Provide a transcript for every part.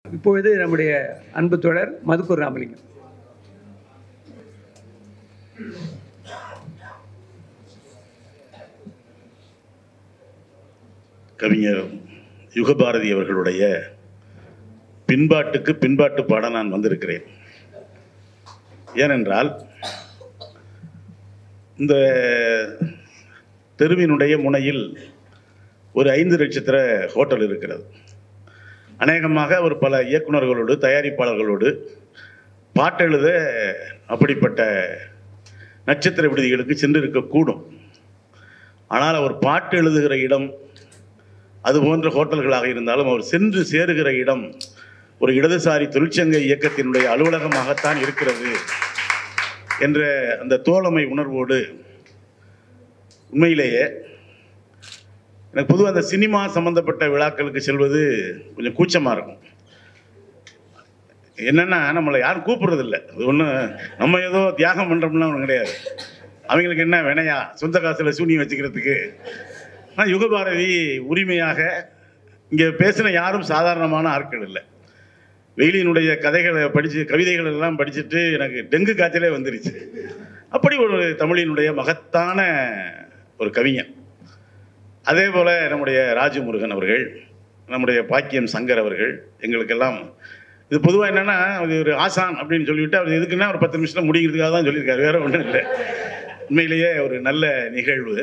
இப்பொழுது நம்முடைய அன்பு தோழர் மதுக்கூர் ராமலிங்கம் கவிஞர் யுகபாரதி அவர்களுடைய பின்பாட்டுக்கு பின்பாட்டு பாட நான் வந்திருக்கிறேன் ஏனென்றால் இந்த தெருவினுடைய முனையில் ஒரு ஐந்து நட்சத்திர ஹோட்டல் இருக்கிறது அநேகமாக ஒரு பல இயக்குனர்களோடு தயாரிப்பாளர்களோடு பாட்டெழுத அப்படிப்பட்ட நட்சத்திர விடுதிகளுக்கு சென்று இருக்கக்கூடும் ஆனால் அவர் பாட்டு எழுதுகிற இடம் அது போன்ற ஹோட்டல்களாக இருந்தாலும் அவர் சென்று சேருகிற இடம் ஒரு இடதுசாரி தொழிற்சங்க இயக்கத்தினுடைய அலுவலகமாகத்தான் இருக்கிறது என்ற அந்த தோழமை உணர்வோடு உண்மையிலேயே எனக்கு பொதுவாக அந்த சினிமா சம்பந்தப்பட்ட விழாக்களுக்கு செல்வது கொஞ்சம் கூச்சமாக இருக்கும் என்னன்னா நம்மளை யாரும் கூப்பிடுறதில்ல அது ஒன்றும் நம்ம ஏதோ தியாகம் பண்ணுறோம்லாம் ஒன்றும் கிடையாது அவங்களுக்கு என்ன வினையா சொந்த காசில் சூனியம் வச்சுக்கிறதுக்கு ஆனால் யுகபாரதி உரிமையாக இங்கே பேசின யாரும் சாதாரணமான ஆட்கள் இல்லை வெயிலினுடைய கதைகளை படித்து கவிதைகள் எல்லாம் படிச்சுட்டு எனக்கு டெங்கு காய்ச்சலே வந்துருச்சு அப்படி ஒரு தமிழினுடைய மகத்தான ஒரு கவிஞன் அதே போல் நம்முடைய ராஜமுருகன் அவர்கள் நம்முடைய பாக்கியம் சங்கர் அவர்கள் எங்களுக்கெல்லாம் இது பொதுவாக என்னென்னா அது ஒரு ஆசான் அப்படின்னு சொல்லிவிட்டு அவர் எதுக்குன்னா ஒரு பத்து நிமிஷத்தில் முடிக்கிறதுக்காக தான் சொல்லியிருக்காரு வேற ஒன்றும் இல்லை உண்மையிலேயே ஒரு நல்ல நிகழ்வு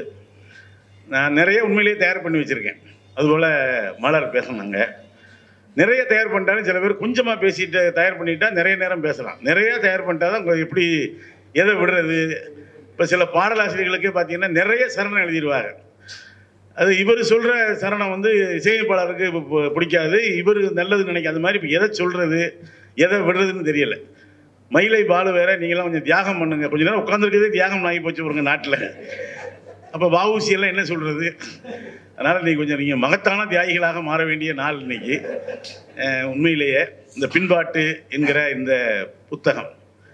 நான் நிறைய உண்மையிலேயே தயார் பண்ணி வச்சுருக்கேன் அதுபோல் மலர் பேசினாங்க நிறைய தயார் பண்ணிட்டாலும் சில பேர் கொஞ்சமாக பேசிட்டு தயார் பண்ணிட்டா நிறைய நேரம் பேசலாம் நிறைய தயார் பண்ணிட்டா தான் உங்க எப்படி எதை விடுறது இப்போ சில பாடலாசிரியர்களுக்கே பார்த்தீங்கன்னா நிறைய சரணம் எழுதிடுவாங்க அது இவர் சொல்கிற சரணம் வந்து இசையமைப்பாளருக்கு பு- பு- பிடிக்காது இவர் நல்லது நினைக்காத மாதிரி இப்போ எதை சொல்கிறது எதை விடுறதுன்னு தெரியல மயிலை பாலு வேற நீங்களாம் கொஞ்சம் தியாகம் பண்ணுங்க கொஞ்ச நேரம் உட்காந்துருக்கதே தியாகம் ஆகி போச்சு பாருங்க நாட்டில் அப்போ வஉசி எல்லாம் என்ன சொல்கிறது அதனால் நீ கொஞ்சம் நீங்கள் மகத்தான தியாகிகளாக மாற வேண்டிய நாள் இன்னைக்கு அஹ் உண்மையிலேயே இந்த பின்பாட்டு என்கிற இந்த புத்தகம்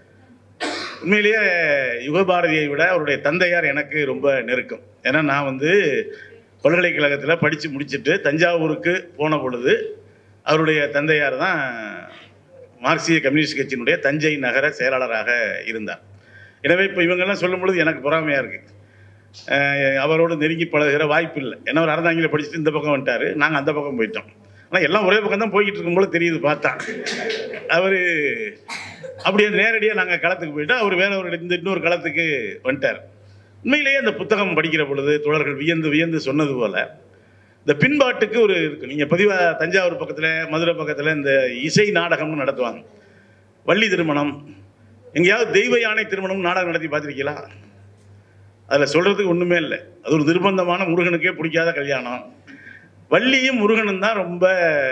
உண்மையிலேயே யுகபாரதியை விட அவருடைய தந்தையார் எனக்கு ரொம்ப நெருக்கம் ஏன்னா நான் வந்து பல்கலைக்கழகத்தில் படித்து முடிச்சுட்டு தஞ்சாவூருக்கு போன பொழுது அவருடைய தந்தையார் தான் மார்க்சிய கம்யூனிஸ்ட் கட்சியினுடைய தஞ்சை நகர செயலாளராக இருந்தார் எனவே இப்போ இவங்கெல்லாம் சொல்லும் பொழுது எனக்கு பொறாமையாக இருக்குது அவரோடு நெருங்கி பழகுகிற வாய்ப்பு இல்லை ஏன்னா அவர் அறந்தாங்கில படிச்சுட்டு இந்த பக்கம் வந்துட்டார் நாங்கள் அந்த பக்கம் போயிட்டோம் ஆனால் எல்லாம் ஒரே பக்கம் தான் போய்கிட்டு இருக்கும்போது தெரியுது பார்த்தா அவர் அப்படியே நேரடியாக நாங்கள் களத்துக்கு போயிட்டு அவர் வேற ஒரு இந்த இன்னொரு களத்துக்கு வந்துட்டார் உண்மையிலேயே அந்த புத்தகம் படிக்கிற பொழுது தோழர்கள் வியந்து வியந்து சொன்னது போல இந்த பின்பாட்டுக்கு ஒரு இருக்கு நீங்கள் பதிவாக தஞ்சாவூர் பக்கத்தில் மதுரை பக்கத்தில் இந்த இசை நாடகம்னு நடத்துவாங்க வள்ளி திருமணம் எங்கேயாவது தெய்வ யானை திருமணம் நாடகம் நடத்தி பார்த்துருக்கீங்களா அதில் சொல்கிறதுக்கு ஒன்றுமே இல்லை அது ஒரு நிர்பந்தமான முருகனுக்கே பிடிக்காத கல்யாணம் வள்ளியும் முருகனும் தான் ரொம்ப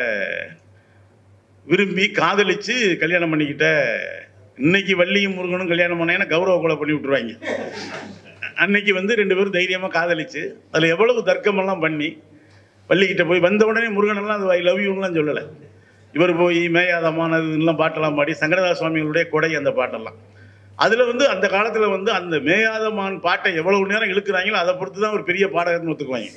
விரும்பி காதலிச்சு கல்யாணம் பண்ணிக்கிட்ட இன்னைக்கு வள்ளியும் முருகனும் கல்யாணம் பண்ணாங்கன்னா கௌரவ கொலை பண்ணி விட்டுருவாங்க அன்னைக்கு வந்து ரெண்டு பேரும் தைரியமாக காதலிச்சு அதில் எவ்வளவு தர்க்கமெல்லாம் பண்ணி வள்ளிக்கிட்ட போய் வந்த உடனே முருகனெல்லாம் அது ஐ லவ் யூன்னுலாம் சொல்லலை இவர் போய் மேயாதமானதுலாம் பாட்டெல்லாம் பாடி சங்கரதாஸ் சுவாமிகளுடைய கொடை அந்த பாட்டெல்லாம் அதில் வந்து அந்த காலத்தில் வந்து அந்த மேயாதமான் பாட்டை எவ்வளவு நேரம் இழுக்கிறாங்களோ அதை பொறுத்து தான் ஒரு பெரிய பாடகர்னு ஒத்துக்குவாங்க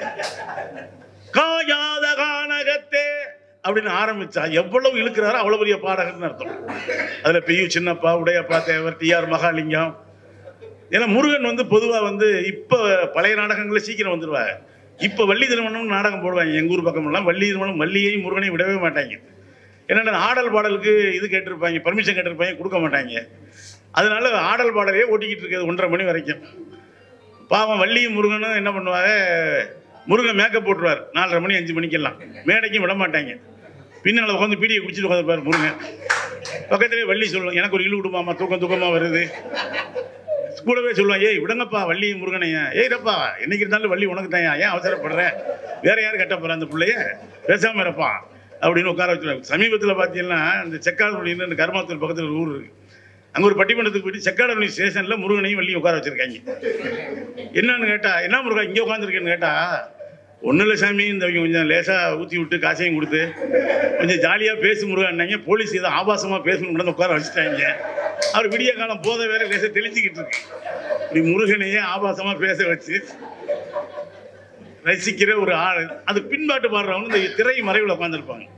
காயாத கானகத்தே அப்படின்னு ஆரம்பிச்சா எவ்வளவு இழுக்கிறாரோ அவ்வளவு பெரிய பாடகர்னு அர்த்தம் அதுல பெய்யு சின்னப்பா உடையப்பா தேவர் டிஆர் மகாலிங்கம் ஏன்னா முருகன் வந்து பொதுவா வந்து இப்ப பழைய நாடகங்கள சீக்கிரம் வந்துருவாங்க இப்ப வள்ளி திருமணம் நாடகம் போடுவாங்க எங்க ஊர் பக்கமெல்லாம் வள்ளி திருமணம் வள்ளியையும் முருகனையும் விடவே மாட்டாங்க என்னன்னா ஆடல் பாடலுக்கு இது கேட்டிருப்பாங்க பர்மிஷன் கேட்டிருப்பாங்க கொடுக்க மாட்டாங்க அதனால ஆடல் பாடலையே ஓட்டிக்கிட்டு இருக்குது ஒன்றரை மணி வரைக்கும் பாவம் வள்ளியும் முருகனும் என்ன பண்ணுவாங்க முருகன் மேக்கப் போட்டுருவார் நாலரை மணி அஞ்சு மணிக்கெல்லாம் மேடைக்கும் விட மாட்டாங்க பின்னால் உட்காந்து பீடியை குடிச்சிட்டு உட்காந்துருப்பார் முருகன் பக்கத்துலேயே வள்ளி சொல்லுவாங்க எனக்கு ஒரு இழு விடுமாமா தூக்கம் தூக்கமாக வருது கூடவே சொல்லுவான் ஏய் விடுங்கப்பா வள்ளி முருகனையா ஏய் ரப்பா என்னைக்கு இருந்தாலும் வள்ளி உனக்கு தான் ஏன் அவசரப்படுற வேற யார் கட்ட போற அந்த பிள்ளைய பேசாம இருப்பா அப்படின்னு உட்கார வச்சுருவாங்க சமீபத்தில் பார்த்தீங்கன்னா இந்த செக்காடுமணின்னு இந்த கருமாத்தூர் பக்கத்தில் ஒரு ஊர் இருக்கு அங்கே ஒரு பட்டிமன்றத்துக்கு போயிட்டு செக்காடுமணி ஸ்டேஷனில் முருகனையும் வள்ளியும் உட்கார வச்சிருக்காங்க என்னன்னு கேட்டா என்ன முருகா இங்கே உட்காந்துருக்கேன்னு கேட்டா ஒன்றும் இல்லை சாமி இந்த இவங்க கொஞ்சம் லேசாக ஊற்றி விட்டு காசையும் கொடுத்து கொஞ்சம் ஜாலியாக பேசு முருகான்னாங்க போலீஸ் ஏதோ ஆபாசமாக பேசணும் உட்கார வச்சுட்டாங்க அவர் விடிய காலம் போத வேற லேசாக தெளிச்சுக்கிட்டு இருக்கு இப்படி முருகனையே ஆபாசமாக பேச வச்சு ரசிக்கிற ஒரு ஆள் அது பின்பாட்டு பாடுறவங்க இந்த திரை மறைவில் உட்காந்துருப்பாங்க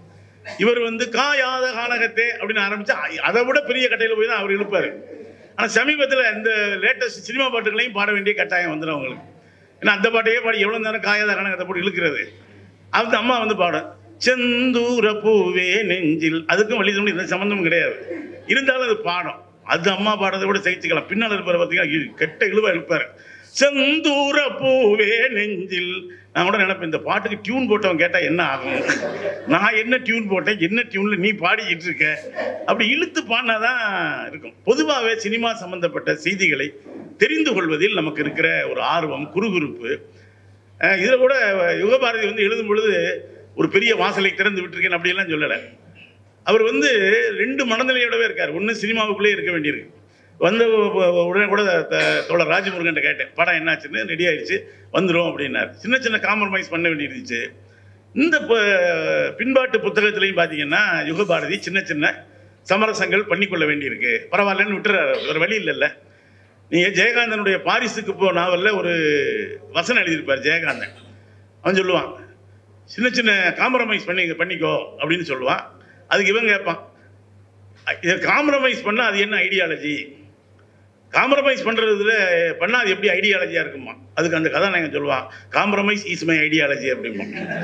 இவர் வந்து காயாத கானகத்தே அப்படின்னு ஆரம்பிச்சா அதை விட பெரிய கட்டையில போய் தான் அவர் இழுப்பாரு ஆனா சமீபத்துல இந்த லேட்டஸ்ட் சினிமா பாட்டுகளையும் பாட வேண்டிய கட்டாயம் வந்துடும் அவங்களுக்கு ஏன்னா அந்த பாட்டையே பாடி எவ்வளவு நேரம் காயாத கானகத்தை போட்டு இழுக்கிறது அந்த அம்மா வந்து பாடும் செந்தூர பூவே நெஞ்சில் அதுக்கும் வழி தோண்டி எந்த சம்மந்தமும் கிடையாது இருந்தாலும் அது பாடம் அது அம்மா பாடுறதை விட சகிச்சுக்கலாம் பின்னால் இருப்பார் பார்த்தீங்கன்னா இ- கெட்ட இழுவா இருப்பார் செந்தூர பூவே நெஞ்சில் நான் கூட நினைப்பேன் இந்த பாட்டுக்கு டியூன் போட்டவன் கேட்டா என்ன ஆகும் நான் என்ன டியூன் போட்டேன் என்ன டியூன்ல நீ பாடிக்கிட்டு இருக்க அப்படி இழுத்து பாடினாதான் இருக்கும் பொதுவாகவே சினிமா சம்பந்தப்பட்ட செய்திகளை தெரிந்து கொள்வதில் நமக்கு இருக்கிற ஒரு ஆர்வம் குறுகுறுப்பு அஹ் இதுல கூட யுகபாரதி வந்து எழுதும் பொழுது ஒரு பெரிய வாசலை திறந்து விட்டிருக்கேன் அப்படியெல்லாம் சொல்லலை அவர் வந்து ரெண்டு மனநிலையோடவே இருக்கார் ஒன்று சினிமாவுக்குள்ளே இருக்க வேண்டியிருக்கு வந்த உ- உடனே கூட த- தோழர் ராஜமுருகன்ட்ட கேட்டேன் படம் என்னாச்சுன்னு ரெடி ஆயிடுச்சு வந்துடும் அப்படின்னார் சின்ன சின்ன காம்ப்ரமைஸ் பண்ண வேண்டியிருந்துச்சு இந்த ப- பின்பாட்டு புத்தகத்திலையும் பார்த்தீங்கன்னா யுகபாரதி சின்ன சின்ன சமரசங்கள் பண்ணிக்கொள்ள வேண்டியிருக்கு பரவாயில்லன்னு விட்டுறாரு ஒரு வழி இல்லைல்ல நீங்கள் ஜெயகாந்தனுடைய பாரிஸுக்கு போ நாவலில் ஒரு வசனம் எழுதியிருப்பார் ஜெயகாந்தன் அவன் சொல்லுவான் சின்ன சின்ன காம்ப்ரமைஸ் பண்ணி பண்ணிக்கோ அப்படின்னு சொல்லுவான் அதுக்கு இவன் கேட்பான் இதை காம்ப்ரமைஸ் பண்ணால் அது என்ன ஐடியாலஜி காம்ப்ரமைஸ் பண்ணுறதுல பண்ணால் அது எப்படி ஐடியாலஜியாக இருக்குமா அதுக்கு அந்த கதாநாயகன் சொல்லுவான் காம்ப்ரமைஸ் இஸ் மை ஐடியாலஜி அப்படிமா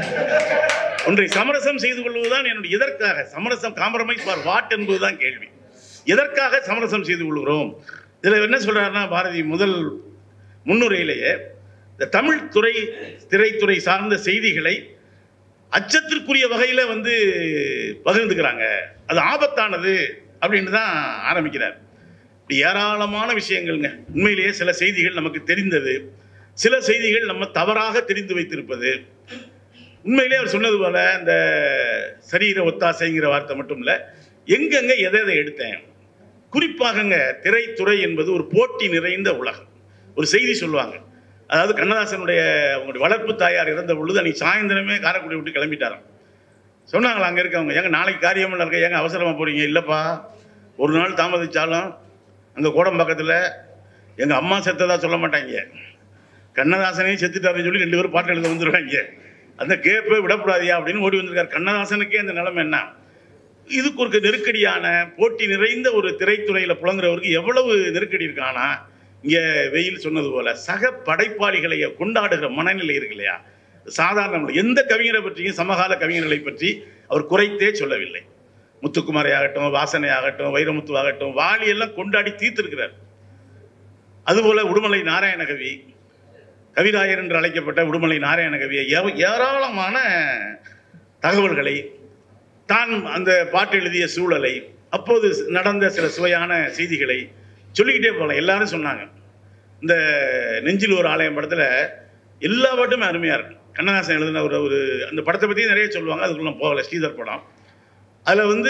ஒன்றை சமரசம் செய்து கொள்வதுதான் என்னுடைய எதற்காக சமரசம் காம்ப்ரமைஸ் ஃபார் வாட் என்பதுதான் கேள்வி எதற்காக சமரசம் செய்து கொள்கிறோம் இதில் என்ன சொல்றாருன்னா பாரதி முதல் முன்னுரையிலேயே இந்த தமிழ் துறை திரைத்துறை சார்ந்த செய்திகளை அச்சத்திற்குரிய வகையில வந்து பகிர்ந்துக்கிறாங்க அது ஆபத்தானது அப்படின்னு தான் ஆரம்பிக்கிறார் இப்படி ஏராளமான விஷயங்கள்ங்க உண்மையிலேயே சில செய்திகள் நமக்கு தெரிந்தது சில செய்திகள் நம்ம தவறாக தெரிந்து வைத்திருப்பது உண்மையிலே அவர் சொன்னது போல இந்த சரீர ஒத்தாசைங்கிற வார்த்தை மட்டும் இல்லை எங்கெங்க எதை எதை எடுத்தேன் குறிப்பாகங்க திரைத்துறை என்பது ஒரு போட்டி நிறைந்த உலகம் ஒரு செய்தி சொல்லுவாங்க அதாவது கண்ணதாசனுடைய அவங்களுடைய வளர்ப்பு தாயார் இறந்த பொழுது அன்னைக்கு சாயந்தரமே காரைக்குடி விட்டு கிளம்பிட்டாராம் சொன்னாங்களா அங்கே இருக்கவங்க ஏங்க நாளைக்கு காரியமெல்லாம் இருக்க ஏங்க அவசரமாக போறீங்க இல்லைப்பா ஒரு நாள் தாமதிச்சாலும் அங்கே கோடம்பாக்கத்தில் எங்கள் அம்மா செத்ததா சொல்ல மாட்டாங்க கண்ணதாசனே செத்துட்டாருன்னு சொல்லி ரெண்டு பேரும் பாட்டு எழுத வந்துடுவாங்க அந்த கேப்பை விடக்கூடாதியா அப்படின்னு ஓடி வந்திருக்காரு கண்ணதாசனுக்கே அந்த நிலைமை என்ன இதுக்கு ஒரு நெருக்கடியான போட்டி நிறைந்த ஒரு திரைத்துறையில் புலங்குறவருக்கு எவ்வளவு நெருக்கடி இருக்கானா இங்கே வெயில் சொன்னது போல சக படைப்பாளிகளை கொண்டாடுகிற மனநிலை இருக்கு இல்லையா சாதாரண இல்லை. எந்த கவிஞரை பற்றியும் சமகால கவிஞர்களை பற்றி அவர் குறைத்தே சொல்லவில்லை முத்துக்குமாரை ஆகட்டும் வாசனை ஆகட்டும் வைரமுத்து ஆகட்டும் வாலி எல்லாம் கொண்டாடி தீர்த்திருக்கிறார் அதுபோல உடுமலை நாராயணகவி கவிராயர் என்று அழைக்கப்பட்ட உடுமலை நாராயணகவியை ஏ- ஏராளமான தகவல்களை தான் அந்த பாட்டு எழுதிய சூழலை அப்போது நடந்த சில சுவையான செய்திகளை சொல்லிக்கிட்டே போகலாம் எல்லாரும் சொன்னாங்க இந்த நெஞ்சில் ஒரு ஆலயம் படத்தில் எல்லா பாட்டுமே அருமையாக இருக்கும் கண்ணதாசன் எழுதின ஒரு ஒரு அந்த படத்தை பற்றி நிறைய சொல்லுவாங்க அதுக்குள்ள நான் போகலை ஸ்ரீதர் படம் அதில் வந்து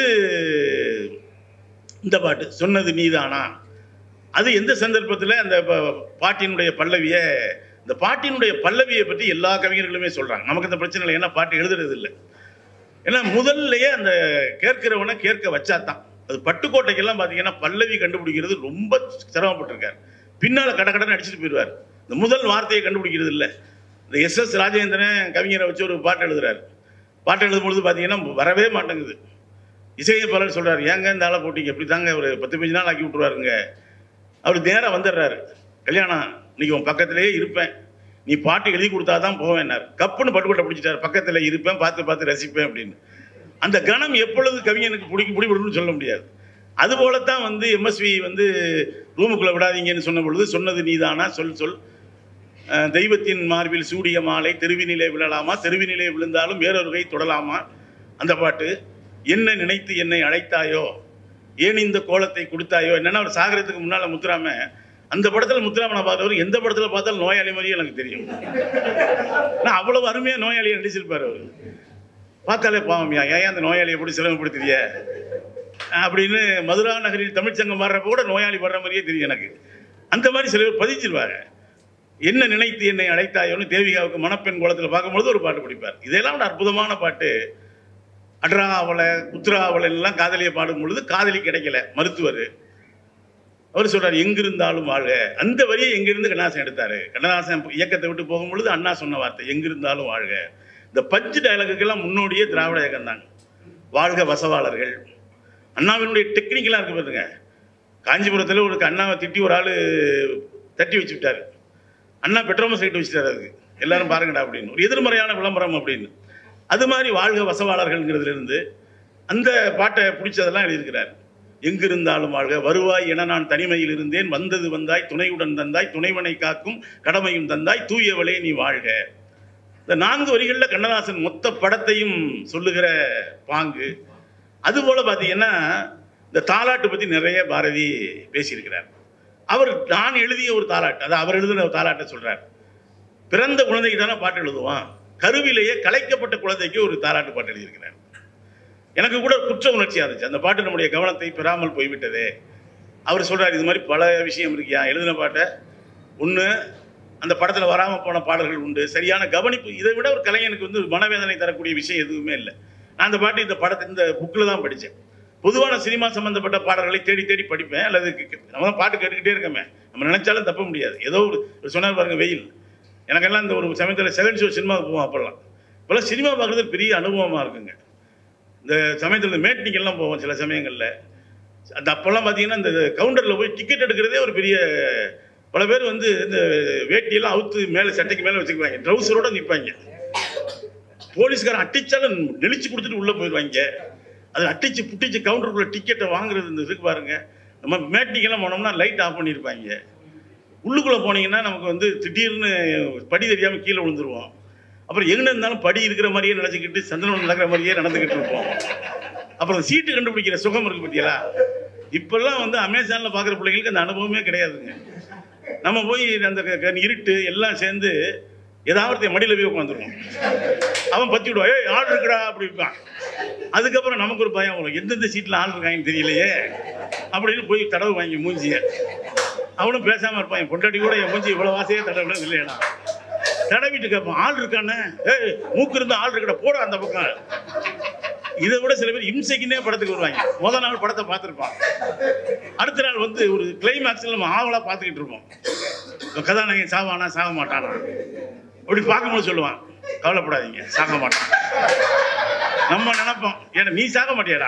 இந்த பாட்டு சொன்னது நீதானா அது எந்த சந்தர்ப்பத்தில் அந்த ப- பாட்டினுடைய பல்லவியை இந்த பாட்டினுடைய பல்லவியை பற்றி எல்லா கவிஞர்களுமே சொல்கிறாங்க நமக்கு இந்த பிரச்சனை இல்லை ஏன்னா பாட்டு எழுதுறது இல்லை ஏன்னா முதல்லயே அந்த கேட்கிறவனை கேட்க வச்சாதான் அது பட்டுக்கோட்டைக்கெல்லாம் பார்த்தீங்கன்னா பல்லவி கண்டுபிடிக்கிறது ரொம்ப சிரமப்பட்டிருக்காரு பின்னால் கட கடன்னு அடிச்சுட்டு போயிடுவார் இந்த முதல் வார்த்தையை கண்டுபிடிக்கிறது இல்லை இந்த எஸ் எஸ் ராஜேந்திரன் கவிஞரை வச்சு ஒரு பாட்டு எழுதுறாரு பாட்டு எழுதும் பொழுது பார்த்தீங்கன்னா வரவே மாட்டேங்குது இசையமைப்பாளர் சொல்றாரு ஏங்க இந்த ஆளை போட்டீங்க இப்படி தாங்க ஒரு பத்து பதினஞ்சு நாள் ஆக்கி விட்டுருவாருங்க அவர் நேராக வந்துடுறாரு கல்யாணம் இன்னைக்கு உன் பக்கத்திலேயே இருப்பேன் நீ பாட்டு எழுதி கொடுத்தா தான் போவேன்னார் கப்புன்னு பட்டுக்கொட்டை பிடிச்சிட்டார் பக்கத்தில் இருப்பேன் பார்த்து பார்த்து ரசிப்பேன் அப்படின்னு அந்த கணம் எப்பொழுது கவிஞனுக்கு பிடிக்க பிடிபடும்னு சொல்ல முடியாது அதுபோலத்தான் வந்து எம்எஸ்வி வந்து ரூமுக்குள்ளே விடாதீங்கன்னு சொன்ன பொழுது சொன்னது நீதானா சொல் சொல் அஹ், தெய்வத்தின் மார்பில் சூடிய மாலை தெருவினிலே விழலாமா தெருவினிலே விழுந்தாலும் வேறொரு கை தொடலாமா அந்த பாட்டு என்ன நினைத்து என்னை அழைத்தாயோ ஏன் இந்த கோலத்தை கொடுத்தாயோ என்னன்னா அவர் சாகரத்துக்கு முன்னால முத்துராம அந்த படத்துல முத்துராமனை பார்த்தவர் எந்த படத்துல பார்த்தாலும் நோயாளி மாதிரியே எனக்கு தெரியும் நான் அவ்வளவு அருமையா நோயாளியை நடிச்சிருப்பாரு அவர் பார்த்தாலே பாவமியா ஏன் அந்த நோயாளியை எப்படி சிரமப்படுத்துறிய அப்படின்னு மதுரா நகரில் தமிழ்ச்சங்கம் வர்றப்ப கூட நோயாளி வர்ற மாதிரியே தெரியும் எனக்கு அந்த மாதிரி சில பேர் பதிச்சிருவாங்க என்ன நினைத்து என்னை அழைத்தாயோன்னு தேவிகாவுக்கு மணப்பெண் கோலத்தில் பார்க்கும்பொழுது ஒரு பாட்டு படிப்பார் இதெல்லாம் ஒரு அற்புதமான பாட்டு அட்ரா அவளை உத்ரா அவளை எல்லாம் காதலியை பாடும் பொழுது காதலி கிடைக்கல மருத்துவர் அவர் சொல்றாரு எங்கிருந்தாலும் வாழ்க அந்த வரியை எங்கிருந்து கண்ணதாசன் எடுத்தாரு கண்ணதாசன் இயக்கத்தை விட்டு போகும் பொழுது அண்ணா சொன்ன வார்த்தை எங்கிருந்தாலும் வாழ்க இந்த பஞ்சு டயலாகுக்கெல்லாம் முன்னோடியே திராவிட இயக்கம் தாங்க வாழ்க வசவாளர்கள் அண்ணாவினுடைய டெக்னிக்கலாக இருக்கு பாருங்க காஞ்சிபுரத்தில் ஒரு அண்ணாவை திட்டி ஒரு ஆள் தட்டி வச்சு விட்டாரு அண்ணா பெட்ரோமஸ் ரைட்டு வச்சுட்டாரு அதுக்கு எல்லாரும் பாருங்கடா அப்படின்னு ஒரு எதிர்மறையான விளம்பரம் அப்படின்னு அது மாதிரி வாழ்க வசவாளர்கள்ங்கிறதுல இருந்து அந்த பாட்டை பிடிச்சதெல்லாம் எழுதியிருக்கிறார் எங்கிருந்தாலும் வாழ்க வருவாய் என நான் தனிமையில் இருந்தேன் வந்தது வந்தாய் துணையுடன் தந்தாய் துணைவனை காக்கும் கடமையும் தந்தாய் தூயவளே நீ வாழ்க இந்த நான்கு வரிகளில் கண்ணதாசன் மொத்த படத்தையும் சொல்லுகிற பாங்கு அதுபோல பார்த்தீங்கன்னா இந்த தாலாட்டு பற்றி நிறைய பாரதி பேசியிருக்கிறார் அவர் நான் எழுதிய ஒரு தாலாட்டு அது அவர் எழுதின ஒரு தாலாட்டை சொல்றார் பிறந்த குழந்தைக்கு தானே பாட்டு எழுதுவான் கருவிலேயே கலைக்கப்பட்ட குழந்தைக்கு ஒரு தாலாட்டு பாட்டு எழுதியிருக்கிறார் எனக்கு கூட குற்ற உணர்ச்சியாக இருந்துச்சு அந்த பாட்டு நம்முடைய கவனத்தை பெறாமல் போய்விட்டதே அவர் சொல்றார் இது மாதிரி பல விஷயம் இருக்கியா எழுதின பாட்டை ஒன்று அந்த படத்தில் வராமல் போன பாடல்கள் உண்டு சரியான கவனிப்பு இதை விட ஒரு கலைஞனுக்கு வந்து மனவேதனை தரக்கூடிய விஷயம் எதுவுமே இல்லை நான் அந்த பாட்டு இந்த படத்தை இந்த புக்கில் தான் படித்தேன் பொதுவான சினிமா சம்பந்தப்பட்ட பாடல்களை தேடி தேடி படிப்பேன் அல்லது கே- கே- நம்ம தான் பாட்டு கேட்டுக்கிட்டே இருக்கமே நம்ம நினைச்சாலும் தப்ப முடியாது ஏதோ ஒரு ஒரு சொன்னார் பாருங்க வெயில் எனக்கெல்லாம் இந்த ஒரு சமயத்தில் செகண்ட் ஷோ சினிமாவுக்கு போவோம் அப்போல்லாம் இப்போல்லாம் சினிமா பார்க்குறது பெரிய அனுபவமாக இருக்குங்க இந்த சமயத்தில் இந்த மேட்னிக்கெல்லாம் போவோம் சில சமயங்களில் அந்த அப்போல்லாம் பார்த்தீங்கன்னா இந்த கவுண்டரில் போய் டிக்கெட் எடுக்கிறதே ஒரு பெரிய பல பேர் வந்து இந்த வேட்டியெல்லாம் அவுத்து மேலே சட்டைக்கு மேலே வச்சுக்குவாங்க ட்ரௌசரோட நிற்பாங்க போலீஸ்காரன் அட்டிச்சாலும் நெளிச்சு கொடுத்துட்டு உள்ளே போயிடுவாங்க அது அட்டிச்சு புட்டிச்சு கவுண்டருக்குள்ள டிக்கெட்டை வாங்குறது இந்த இதுக்கு பாருங்க நம்ம மேட்னிக்கெல்லாம் போனோம்னா லைட் ஆஃப் பண்ணியிருப்பாங்க உள்ளுக்குள்ளே போனீங்கன்னா நமக்கு வந்து திடீர்னு படி தெரியாமல் கீழே விழுந்துருவோம் அப்புறம் எங்கே இருந்தாலும் படி இருக்கிற மாதிரியே நினச்சிக்கிட்டு சந்திரன் நடக்கிற மாதிரியே நடந்துக்கிட்டு இருப்போம் அப்புறம் சீட்டு கண்டுபிடிக்கிற சுகம் இருக்கு பத்தியலா இப்பெல்லாம் வந்து அமேசானில் பார்க்குற பிள்ளைங்களுக்கு அந்த அனுபவமே கிடையாதுங்க நம்ம போய் அந்த க- க- இருட்டு எல்லாம் சேர்ந்து ஏதாவது ஒருத்தன் மடியில் போய் உட்காந்துருவோம் அவன் பத்தி விடுவான் ஏய் ஆள் இருக்குடா அப்படி இருப்பான் அதுக்கப்புறம் நமக்கு ஒரு பயம் வரும் எந்தெந்த சீட்டில் ஆள் இருக்காங்கன்னு தெரியலையே அப்படின்னு போய் தடவை வாங்கி மூஞ்சிய அவனும் பேசாமல் இருப்பான் என் பொண்டாட்டி கூட என் மூஞ்சி இவ்வளோ வாசையே தடவை இல்லையடா தடவிட்டு கேட்பான் ஆள் இருக்கானே ஏய் மூக்கு இருந்தா ஆள் இருக்கடா போட அந்த பக்கம் இதை விட சில பேர் இம்சைக்குன்னே படத்துக்கு வருவாங்க முத நாள் படத்தை பார்த்துருப்பான் அடுத்த நாள் வந்து ஒரு கிளைமேக்ஸில் நம்ம ஆவலாக பார்த்துக்கிட்டு இருப்போம் இந்த கதாநாயகன் சாவானா சாக மாட்டானா அப்படி பார்க்கும்போது சொல்லுவான் கவலைப்படாதீங்க சாக மாட்டான் நம்ம நினைப்போம் ஏன்னா நீ சாக மாட்டியாடா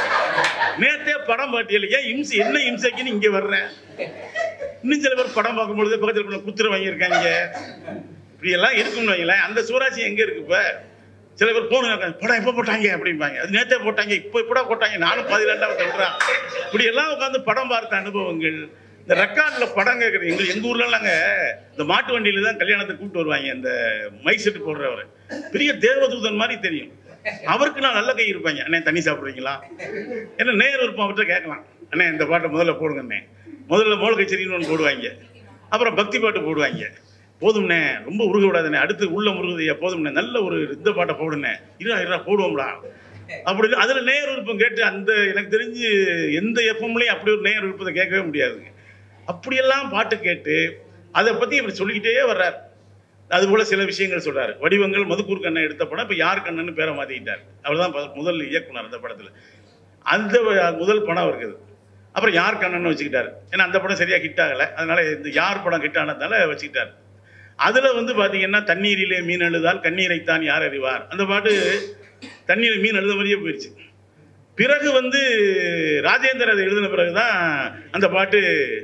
நேத்தே படம் பாட்டியல ஏன் இம்சை என்ன இம்சைக்குன்னு இங்கே வர்றேன் இன்னும் சில பேர் படம் பார்க்கும்பொழுது பக்கத்தில் கொண்டு குத்துற வாங்கியிருக்காங்க இப்படி எல்லாம் இருக்கும்னு வைங்களேன் அந்த சூராட்சி எங்கே இருக்கு இப்போ சில பேர் போன படம் எப்போ போட்டாங்க அப்படிம்பாங்க அது நேத்தே போட்டாங்க இப்போ இப்படா போட்டாங்க நானும் பதினெண்டாவது விடுறேன் இப்படி எல்லாம் உட்காந்து படம் பார்த்த அனுபவங்கள் இந்த ரெக்கார்டில் படம் கேட்குறது எங்கள் எங்கள் ஊர்லலாங்க இந்த மாட்டு வண்டியில தான் கல்யாணத்தை கூப்பிட்டு வருவாங்க இந்த மைக் செட்டு போடுறவர் பெரிய தேவதூதன் மாதிரி தெரியும் அவருக்கு நான் நல்ல கை இருப்பாங்க அண்ணே தண்ணி சாப்பிட்றீங்களா என்ன நேர் விருப்பம் அவர்கிட்ட கேட்கலாம் அண்ணே இந்த பாட்டை முதல்ல போடுங்க அண்ணே முதல்ல மோள கச்சேரின்னு ஒன்று போடுவாங்க அப்புறம் பக்தி பாட்டு போடுவாங்க போதும்ண்ணே ரொம்ப உருக விடாதுண்ணே அடுத்து உள்ள முருகுதையா போதும்ண்ணே நல்ல ஒரு இந்த பாட்டை போடுண்ணே இருடா இருடா போடுவோம்டா அப்படி அதில் நேர் விருப்பம் கேட்டு அந்த எனக்கு தெரிஞ்சு எந்த எஃப்எம்லையும் அப்படி ஒரு நேர் விருப்பத்தை கேட்கவே முடியாதுங்க அப்படியெல்லாம் பாட்டு கேட்டு அதை பற்றி இப்படி சொல்லிக்கிட்டே வர்றார் அதுபோல சில விஷயங்கள் சொல்றாரு வடிவங்கள் மதுக்கூர் கண்ணன் எடுத்த படம் இப்போ யார் கண்ணன்னு பேரை மாற்றிக்கிட்டார் அவர் தான் முதல் இயக்குனர் அந்த படத்தில் அந்த வ- முதல் படம் இருக்குது அப்புறம் யார் கண்ணன்னு வச்சுக்கிட்டாரு ஏன்னா அந்த படம் சரியாக ஹிட் ஆகலை அதனால இந்த யார் படம் ஹிட் ஆனதால வச்சுக்கிட்டார் அதில் வந்து பார்த்தீங்கன்னா தண்ணீரிலே மீன் அழுதால் கண்ணீரைத்தான் யார் அறிவார் அந்த பாட்டு தண்ணீர் மீன் அழுத மாதிரியே போயிடுச்சு பிறகு வந்து ராஜேந்தர் அதை எழுதின பிறகு தான் அந்த பாட்டு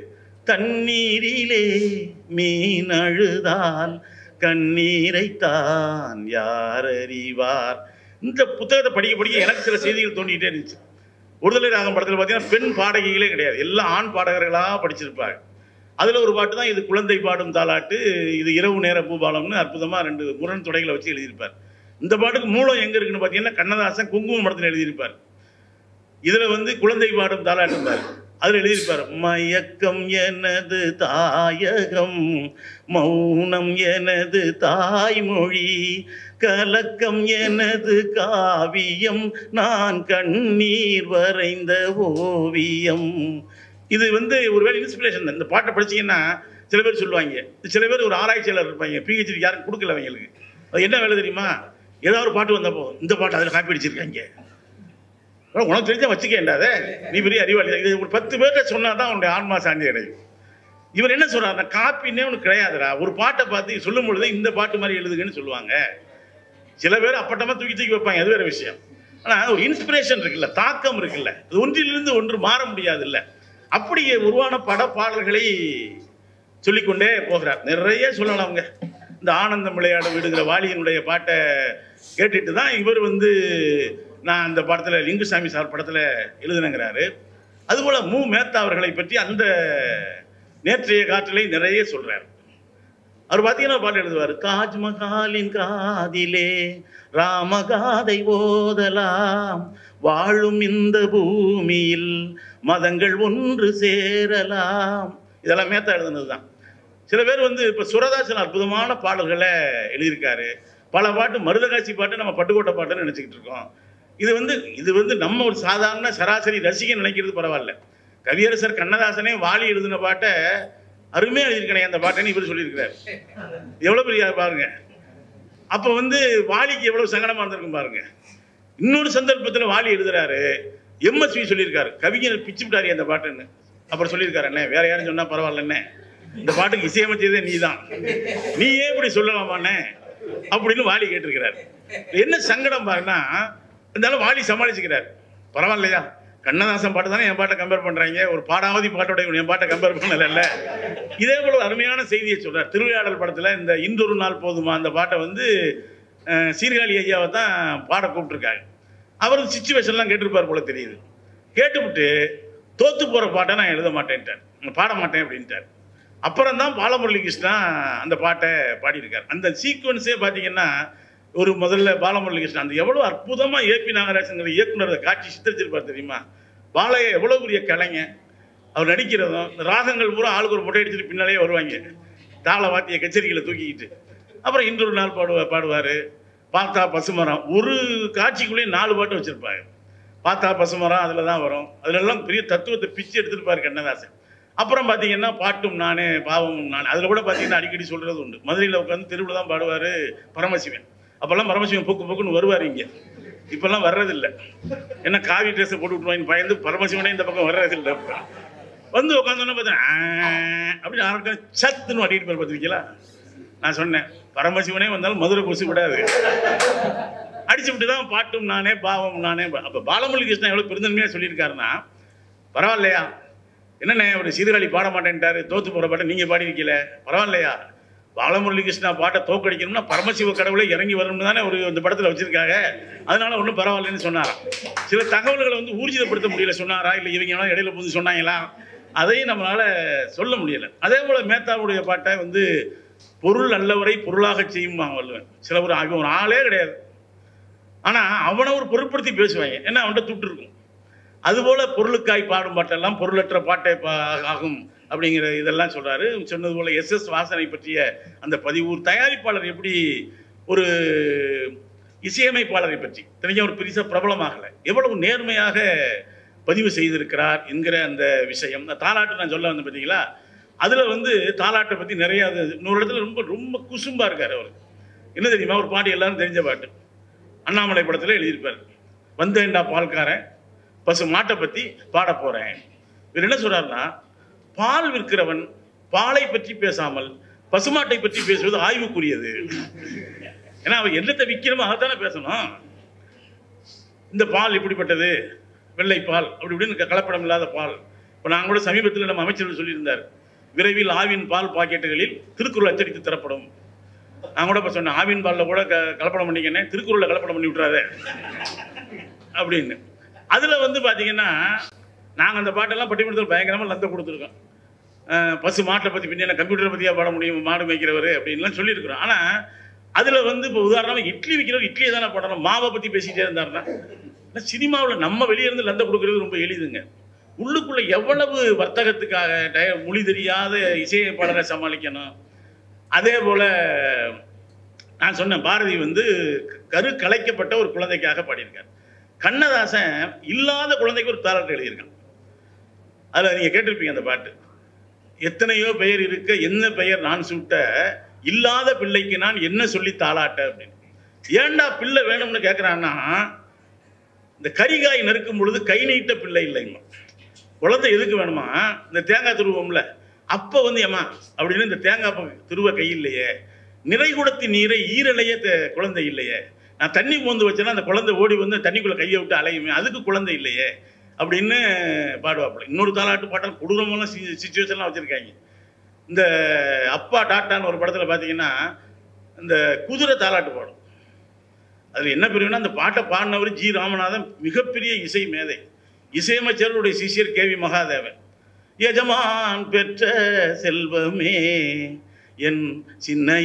தண்ணீரிலே மீன் அழுதால் கண்ணீரைத்தான் யார் அறிவார் இந்த புத்தகத்தை படிக்க படிக்க எனக்கு சில செய்திகள் தோண்டிக்கிட்டே இருந்துச்சு விடுதலை ராகம் படத்தில் பார்த்தீங்கன்னா பெண் பாடகிகளே கிடையாது எல்லாம் ஆண் பாடகர்களாக படிச்சிருப்பாங்க அதில் ஒரு பாட்டு தான் இது குழந்தை பாடும் தாலாட்டு இது இரவு நேர பூபாலம்னு அற்புதமாக ரெண்டு முரண் துடைகளை வச்சு எழுதியிருப்பார் இந்த பாட்டுக்கு மூலம் எங்கே இருக்குன்னு பார்த்தீங்கன்னா கண்ணதாசன் குங்கும மடத்தில் எழுதியிருப்பார் இதில் வந்து குழந்தை பாடும் தாலாட்டும்பார் அதில் எழுதியிருப்பார் மயக்கம் எனது தாயகம் மௌனம் எனது தாய்மொழி கலக்கம் எனது காவியம் நான் கண்ணீர் வரைந்த ஓவியம் இது வந்து ஒருவேளை இன்ஸ்பிரேஷன் இந்த பாட்டை படிச்சீங்கன்னா சில பேர் சொல்லுவாங்க சில பேர் ஒரு ஆராய்ச்சியாளர் இருப்பாங்க பிஹெச்டி யாரும் கொடுக்கல அவங்களுக்கு அது என்ன வேலை தெரியுமா ஏதாவது ஒரு பாட்டு வந்தப்போ இந்த பாட்டு அதில் காப்பி அடிச்சிருக்காங்க அப்புறம் உனக்கு தெரிஞ்சா வச்சுக்கேண்டாதே நீ பெரிய அறிவாளி இது ஒரு பத்து பேர்கிட்ட சொன்னா தான் உன்னுடைய ஆன்மா சாந்தி அடையும் இவர் என்ன சொல்றாருன்னா காப்பின்னே உனக்கு கிடையாதுடா ஒரு பாட்டை பார்த்து சொல்லும் பொழுது இந்த பாட்டு மாதிரி எழுதுங்கன்னு சொல்லுவாங்க சில பேர் அப்பட்டமா தூக்கி தூக்கி வைப்பாங்க அது வேற விஷயம் ஆனால் ஒரு இன்ஸ்பிரேஷன் இருக்குல்ல தாக்கம் இருக்குல்ல இது ஒன்றிலிருந்து ஒன்று மாற முடியாதுல்ல அப்படி உருவான பட பாடல்களை சொல்லிக்கொண்டே போகிறார் நிறைய சொல்லலாம்ங்க இந்த ஆனந்தம் விளையாட விடுகிற வாலியினுடைய பாட்டை கேட்டுட்டு தான் இவர் வந்து நான் அந்த படத்தில் லிங்குசாமி சார் படத்தில் எழுதுனங்கிறாரு அதுபோல் மு மேத்தா அவர்களை பற்றி அந்த நேற்றைய காற்றிலே நிறைய சொல்றார் அவர் பார்த்தீங்கன்னா பாட்டு எழுதுவார் தாஜ்மஹாலின் காதிலே ராமகாதை ஓதலாம் வாழும் இந்த பூமியில் மதங்கள் ஒன்று சேரலாம் இதெல்லாம் மேத்தா எழுதுனது தான் சில பேர் வந்து இப்போ சுரதாசன் அற்புதமான பாடல்களை எழுதியிருக்காரு பல பாட்டு மருதகாட்சி பாட்டு நம்ம பட்டுக்கோட்டை பாட்டுன்னு நினச்சிக்கிட்டு இருக்கோம் இது வந்து இது வந்து நம்ம ஒரு சாதாரண சராசரி ரசிகன் நினைக்கிறது பரவாயில்ல கவியரசர் கண்ணதாசனே வாலி எழுதின பாட்டை அருமையாக எழுதியிருக்கனே அந்த பாட்டைன்னு இவர் சொல்லியிருக்கிறார் எவ்வளோ பெரிய பாருங்க அப்போ வந்து வாலிக்கு எவ்வளோ சங்கடமாக இருந்திருக்கும் பாருங்க இன்னொரு சந்தர்ப்பத்தில் வாலி எழுதுறாரு எம்எஸ்வி சொல்லியிருக்காரு கவிஞர் பிச்சு விட்டாரு அந்த பாட்டுன்னு அப்புறம் சொல்லியிருக்காரு அண்ணே வேற யாரும் சொன்னா பரவாயில்லண்ணே இந்த பாட்டுக்கு இசையமைச்சதே நீ தான் நீயே இப்படி சொல்லலாமாண்ணே அப்படின்னு வாலி கேட்டிருக்கிறார் என்ன சங்கடம் பாருன்னா இருந்தாலும் வாலி சமாளிச்சுக்கிறார் பரவாயில்லையா கண்ணதாசன் பாட்டு தானே என் பாட்டை கம்பேர் பண்றாங்க ஒரு பாடாவதி பாட்டோட இவன் என் பாட்டை கம்பேர் பண்ணல இதே போல ஒரு அருமையான செய்தியை சொல்றார் திருவிளையாடல் படத்துல இந்த இன்றொரு நாள் போதுமா அந்த பாட்டை வந்து அஹ், சீர்காழி ஐயாவை தான் பாட கூப்பிட்டுருக்காங்க அவர் சுச்சுவேஷன்லாம் கேட்டிருப்பார் போல தெரியுது கேட்டுவிட்டு தோத்து போற பாட்டை நான் எழுத மாட்டேன்ட்டார் நான் பாட மாட்டேன் அப்படின்ட்டார் அப்புறம் தான் பாலமுரளி கிருஷ்ணா அந்த பாட்டை பாடியிருக்கார் அந்த சீக்வன்ஸே பார்த்தீங்கன்னா ஒரு முதல்ல பாலமுரளி கிருஷ்ணா அந்த எவ்வளோ அற்புதமாக ஏபி நாகராஜங்கிற இயக்குனர் அதை காட்சி சித்தரிச்சிருப்பார் தெரியுமா பாலைய எவ்வளோ பெரிய கலைஞன் அவர் நடிக்கிறதும் இந்த ராகங்கள் பூரா ஆளுக்கு ஒரு முட்டை அடிச்சுட்டு பின்னாலே வருவாங்க தாள வாத்திய கச்சேரிகளை தூக்கிக்கிட்டு அப்புறம் இன்றொரு நாள் பாடுவா பாடுவார் பார்த்தா பசுமரம் ஒரு காட்சிக்குள்ளேயே நாலு பாட்டு வச்சுருப்பாங்க பார்த்தா பசுமரம் அதில் தான் வரும் அதுலெல்லாம் பெரிய தத்துவத்தை பிச்சு எடுத்துருப்பார் கண்ணதாசன் அப்புறம் பார்த்தீங்கன்னா பாட்டும் நானே பாவமும் நானே அதில் கூட பார்த்தீங்கன்னா அடிக்கடி சொல்கிறது உண்டு மதுரையில் உட்காந்து தெருவில் தான் பாடுவார் பரமசிவன் அப்போல்லாம் பரமசிவன் போக்கு போக்குன்னு வருவார் இங்கே இப்போல்லாம் வர்றதில்லை என்ன காவி ட்ரெஸ்ஸை போட்டு விட்டுருவாங்க பயந்து பரமசிவனே இந்த பக்கம் வர்றதில்லை இப்ப. வந்து உட்காந்தோன்னே பார்த்தேன் அப்படின்னு ஆரம்பிக்க சத்துன்னு அடிக்கிட்டு போய் பார்த்துருக்கீங்களா நான் சொன்னேன் பரமசிவனே வந்தாலும் மதுரை கொசு விடாது அடிச்சு விட்டு தான் பாட்டும் நானே பாவம் நானே அப்போ பாலமுரளி கிருஷ்ணன் எவ்வளோ பெருந்தன்மையாக சொல்லியிருக்காருன்னா பரவாயில்லையா என்னண்ணே ஒரு சீர்காழி பாட மாட்டேன்ட்டாரு தோத்து போகிற பாட்டை நீங்கள் பாடியிருக்கீல பரவாயில்லையா பாலமுரளி கிருஷ்ணா பாட்டை தோக்கடிக்கணும்னா பரமசிவ கடவுளை இறங்கி வரணும்னு தானே ஒரு இந்த படத்தில் வச்சிருக்காங்க அதனால ஒன்றும் பரவாயில்லைன்னு சொன்னாராம் சில தகவல்களை வந்து ஊர்ஜிதப்படுத்த முடியல சொன்னாரா இல்லை இவங்க எல்லாம் இடையில புது சொன்னாங்களா அதையும் நம்மளால சொல்ல முடியல அதே போல மேத்தாவுடைய பாட்டை வந்து பொருள் நல்லவரை பொருளாக செய்யும் வல்லுவேன் சில ஒரு அவன் ஒரு ஆளே கிடையாது ஆனா அவனை ஒரு பொருட்படுத்தி பேசுவாங்க ஏன்னா அவன்கிட்ட துட்டு இருக்கும் அதுபோல பொருளுக்காய் பாடும் பாட்டெல்லாம் பொருளற்ற பாட்டை பா- ஆகும் அப்படிங்கிற இதெல்லாம் சொல்றாரு சொன்னது போல எஸ் எஸ் வாசனை பற்றிய அந்த பதிவு ஒரு தயாரிப்பாளர் எப்படி ஒரு இசையமைப்பாளரை பற்றி தெரிஞ்ச ஒரு பெருசா பிரபலமாகலை எவ்வளவு நேர்மையாக பதிவு செய்திருக்கிறார் என்கிற அந்த விஷயம் இந்த தாலாட்டு நான் சொல்ல வந்தேன் பார்த்தீங்களா அதில் வந்து தாலாட்டை பற்றி நிறைய அது இன்னொரு இடத்துல ரொம்ப ரொம்ப குசும்பா இருக்கார் அவர் என்ன தெரியுமா ஒரு பாட்டு எல்லாரும் தெரிஞ்ச பாட்டு அண்ணாமலை படத்தில் எழுதியிருப்பார் வந்தேன்டா பால்காரன் பசு மாட்டை பற்றி பாட போகிறேன் இவர் என்ன சொல்றாருன்னா பால் விற்கிறவன் பாலை பற்றி பேசாமல் பசுமாட்டை பற்றி பேசுவது ஆய்வுக்குரியது ஏன்னா அவன் என்னத்தை விற்கிறமோ அதைத்தானே பேசணும் இந்த பால் இப்படிப்பட்டது வெள்ளை பால் அப்படி இப்படின்னு க- கலப்படம் இல்லாத பால் இப்போ நான் கூட சமீபத்தில் நம்ம அமைச்சர் சொல்லியிருந்தார் விரைவில் ஆவின் பால் பாக்கெட்டுகளில் திருக்குறள் அச்சடித்து தரப்படும் நான் கூட இப்போ சொன்னேன் ஆவின் பாலில் கூட க கலப்படம் பண்ணிக்கனே திருக்குறளில் கலப்படம் பண்ணி விட்றாத அப்படின்னு அதில் வந்து பார்த்தீங்கன்னா நாங்கள் அந்த பாட்டெல்லாம் பட்டிமன்றத்தில் பயங்கரமாக லந்த கொடுத்துருக்கோம் அஹ் பசு மாட்டை பற்றி பின்ன கம்ப்யூட்டரை பற்றியா பாட முடியும் மாடு மேய்க்கிறவர் அப்படின்லாம் சொல்லியிருக்கிறோம் ஆனால் அதில் வந்து இப்போ உதாரணமாக இட்லி விற்கிறவர் இட்லியை தானே போடணும் மாவை பற்றி பேசிக்கிட்டே இருந்தாருன்னா சினிமாவில் நம்ம வெளியே இருந்து லந்த கொடுக்கறது ரொம்ப எளிதுங்க உள்ளுக்குள்ள எவ்வளவு வர்த்தகத்துக்காக டய மொழி தெரியாத இசையமைப்பாளரை சமாளிக்கணும் அதே போல நான் சொன்னேன் பாரதி வந்து கரு கலைக்கப்பட்ட ஒரு குழந்தைக்காக பாடியிருக்கார் கண்ணதாசன் இல்லாத குழந்தைக்கு ஒரு தாலாட்டு எழுதியிருக்கான் அதில் நீங்கள் கேட்டிருப்பீங்க அந்த பாட்டு எத்தனையோ பெயர் இருக்க என்ன பெயர் நான் சூட்ட இல்லாத பிள்ளைக்கு நான் என்ன சொல்லி தாளாட்ட அப்படின்னு ஏன்டா பிள்ளை வேணும்னு கேட்குறான்னா இந்த கரிகாய் நறுக்கும் பொழுது கை நீட்ட பிள்ளை இல்லைம்மா குழந்தை எதுக்கு வேணுமா இந்த தேங்காய் துருவோம்ல அப்போ வந்து ஏமா அப்படின்னு இந்த தேங்காய் ப- துருவ கை இல்லையே நிறைகுடத்தின் நீரை ஈரலையே தே- குழந்தை இல்லையே நான் தண்ணி மோந்து வச்சேன்னா அந்த குழந்தை ஓடி வந்து தண்ணிக்குள்ளே கையை விட்டு அலையுமே அதுக்கு குழந்தை இல்லையே அப்படின்னு பாடுவாப்புல இன்னொரு தாலாட்டு பாட்டல் கொடூரமான சுச்சுவேஷன்லாம் வச்சுருக்காங்க இந்த அப்பா டாட்டான்னு ஒரு படத்தில் பார்த்தீங்கன்னா இந்த குதிரை தாலாட்டு பாடும் அதில் என்ன பிரிவுனா அந்த பாட்டை பாடினவர் ஜி ராமநாதன் மிகப்பெரிய இசை மேதை இசையமைச்சருடைய சிஷியர் கே வி மகாதேவன் எஜமான் பெற்ற செல்வமே என் சின்ன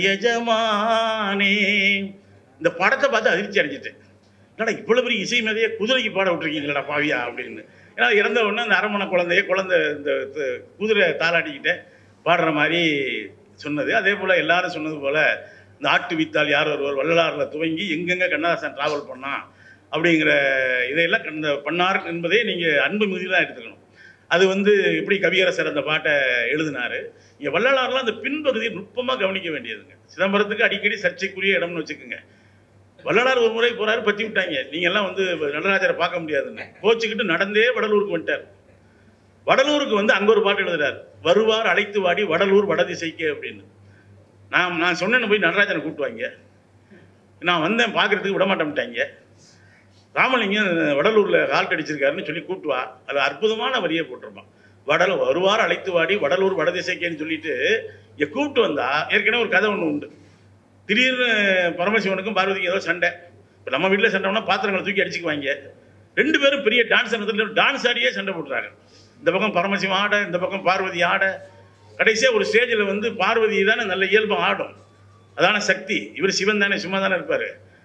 எஜமானே இந்த படத்தை பார்த்து அதிர்ச்சி அடைஞ்சிட்டேன் என்னடா இவ்வளோ பெரிய இசை மேதையை குதிரைக்கு பாட விட்டுருக்கீங்களா பாவியா அப்படின்னு ஏன்னா இறந்த உடனே அந்த அரமனை குழந்தைய குழந்தை இந்த த- குதிரை தாளாட்டிக்கிட்டே பாடுற மாதிரி சொன்னது அதே போல் எல்லாரும் சொன்னது போல் இந்த ஆட்டு வித்தால் யார் ஒருவர் வள்ளலாரில் துவங்கி எங்கெங்கே கண்ணதாசன் ட்ராவல் பண்ணான் அப்படிங்கிற இதையெல்லாம் இந்த பண்ணார் என்பதை நீங்கள் அன்பு மிகுதி தான் எடுத்துக்கணும் அது வந்து எப்படி கவியரசர் அந்த பாட்டை எழுதினாரு இங்கே வள்ளலார்லாம் அந்த பின்பகுதியை நுட்பமாக கவனிக்க வேண்டியதுங்க சிதம்பரத்துக்கு அடிக்கடி சர்ச்சைக்குரிய இடம்னு வச்சுக்கோங்க வள்ளலார் ஒரு முறை போறாரு பத்தி விட்டாங்க நீங்க எல்லாம் வந்து நடராஜரை பார்க்க முடியாதுன்னு கோச்சுக்கிட்டு நடந்தே வடலூருக்கு வந்துட்டார் வடலூருக்கு வந்து அங்க ஒரு பாட்டு எழுதுறாரு வருவார் அழைத்து வாடி வடலூர் வடதிசைக்கு அப்படின்னு நான் நான் சொன்னேன்னு போய் நடராஜனை கூப்பிட்டு வாங்க நான் வந்தேன் பார்க்கறதுக்கு விட மாட்டேன்ட்டாங்க ராமலிங்கம் வடலூர்ல கால் கடிச்சிருக்காருன்னு சொல்லி கூப்பிட்டு வா அது அற்புதமான வரியை போட்டிருப்பான் வடல வருவார் அழைத்து வாடி வடலூர் வடதிசைக்கேன்னு சொல்லிட்டு இங்க கூப்பிட்டு வந்தா ஏற்கனவே ஒரு கதை ஒன்று உண்டு திடீர்னு பரமசிவனுக்கும் பார்வதிக்கும் ஏதோ சண்டை இப்போ நம்ம வீட்டில் சண்டைனா பாத்திரங்களை தூக்கி அடிச்சுக்குவாங்க ரெண்டு பேரும் பெரிய டான்ஸ் நடத்துல டான்ஸ் ஆடியே சண்டை போட்டுறாங்க இந்த பக்கம் பரமசிவம் ஆட இந்த பக்கம் பார்வதி ஆட கடைசியாக ஒரு ஸ்டேஜில் வந்து பார்வதி தானே நல்ல இயல்பம் ஆடும் அதான சக்தி இவர் சிவன் தானே சும்மா தானே இருப்பார்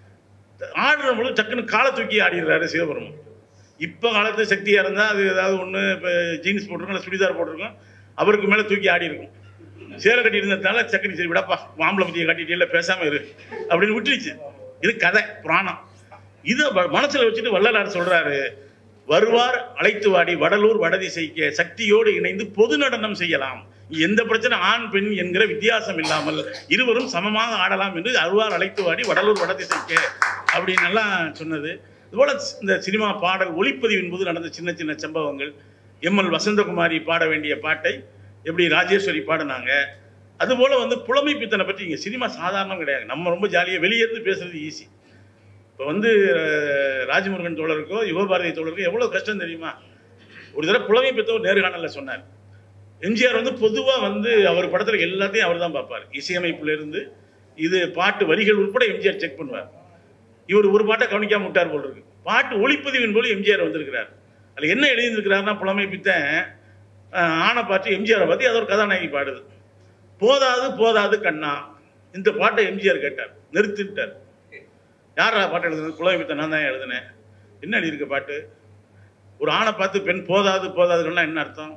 ஆடுற பொழுது டக்குன்னு காலை தூக்கி ஆடிடுறாரு சிவபெருமன் இப்போ காலத்து சக்தியாக இருந்தால் அது ஏதாவது ஒன்று இப்போ ஜீன்ஸ் போட்டிருக்கோம் இல்லை சுடிதார் போட்டிருக்கோம் அவருக்கு மேலே தூக்கி ஆடி இருக்கும் சேலை கட்டி இருந்ததுனால சக்கரி சரி விடப்பா மாம்பழ பத்தியை கட்டிட்டு இல்லை பேசாமல் இரு அப்படின்னு விட்டுருச்சு இது கதை புராணம் இதை வ- மனசுல வச்சுட்டு வள்ளலார் சொல்றாரு வருவார் அழைத்து வாடி வடலூர் வடதிசைக்க சக்தியோடு இணைந்து பொது நடனம் செய்யலாம் எந்த பிரச்சனை ஆண் பெண் என்கிற வித்தியாசம் இல்லாமல் இருவரும் சமமாக ஆடலாம் என்று அருவார் அழைத்து வாடி வடலூர் வடதிசைக்க அப்படின்னு எல்லாம் சொன்னது இதுபோல இந்த சினிமா பாடல் ஒளிப்பதிவின் போது நடந்த சின்ன சின்ன சம்பவங்கள் எம்எல் வசந்தகுமாரி பாட வேண்டிய பாட்டை எப்படி ராஜேஸ்வரி பாடினாங்க அதுபோல வந்து புலமை பித்தனை பற்றி இங்கே சினிமா சாதாரணம் கிடையாது நம்ம ரொம்ப ஜாலியாக வெளியே இருந்து பேசுறது ஈஸி இப்போ வந்து அஹ், ராஜமுருகன் தோழருக்கோ யுவபாரதி தோழருக்கோ எவ்வளோ கஷ்டம் தெரியுமா ஒரு தடவை புலமை பித்த ஒரு நேர்காணலில் சொன்னார் எம்ஜிஆர் வந்து பொதுவாக வந்து அவர் படத்தில் எல்லாத்தையும் அவர் தான் பார்ப்பார் இசையமைப்புல இருந்து இது பாட்டு வரிகள் உட்பட எம்ஜிஆர் செக் பண்ணுவார் இவர் ஒரு பாட்டை கவனிக்காம விட்டார் போல் இருக்கு பாட்டு ஒளிப்பதிவின் போல எம்ஜிஆர் வந்திருக்கிறார் அதில் என்ன எழுதியிருக்கிறாருன்னா புலமை பித்தன் அஹ், ஆணை பார்த்து எம்ஜிஆரை பார்த்து அது ஒரு கதாநாயகி பாடுது போதாது போதாது கண்ணா இந்த பாட்டை எம்ஜிஆர் கேட்டார் நிறுத்திட்டார் யாரா பாட்டு எழுதுனது புலமை பித்தன் நான் தான் எழுதினேன் என்ன எழுதியிருக்க பாட்டு ஒரு ஆணை பார்த்து பெண் போதாது போதாதுன்னா என்ன அர்த்தம்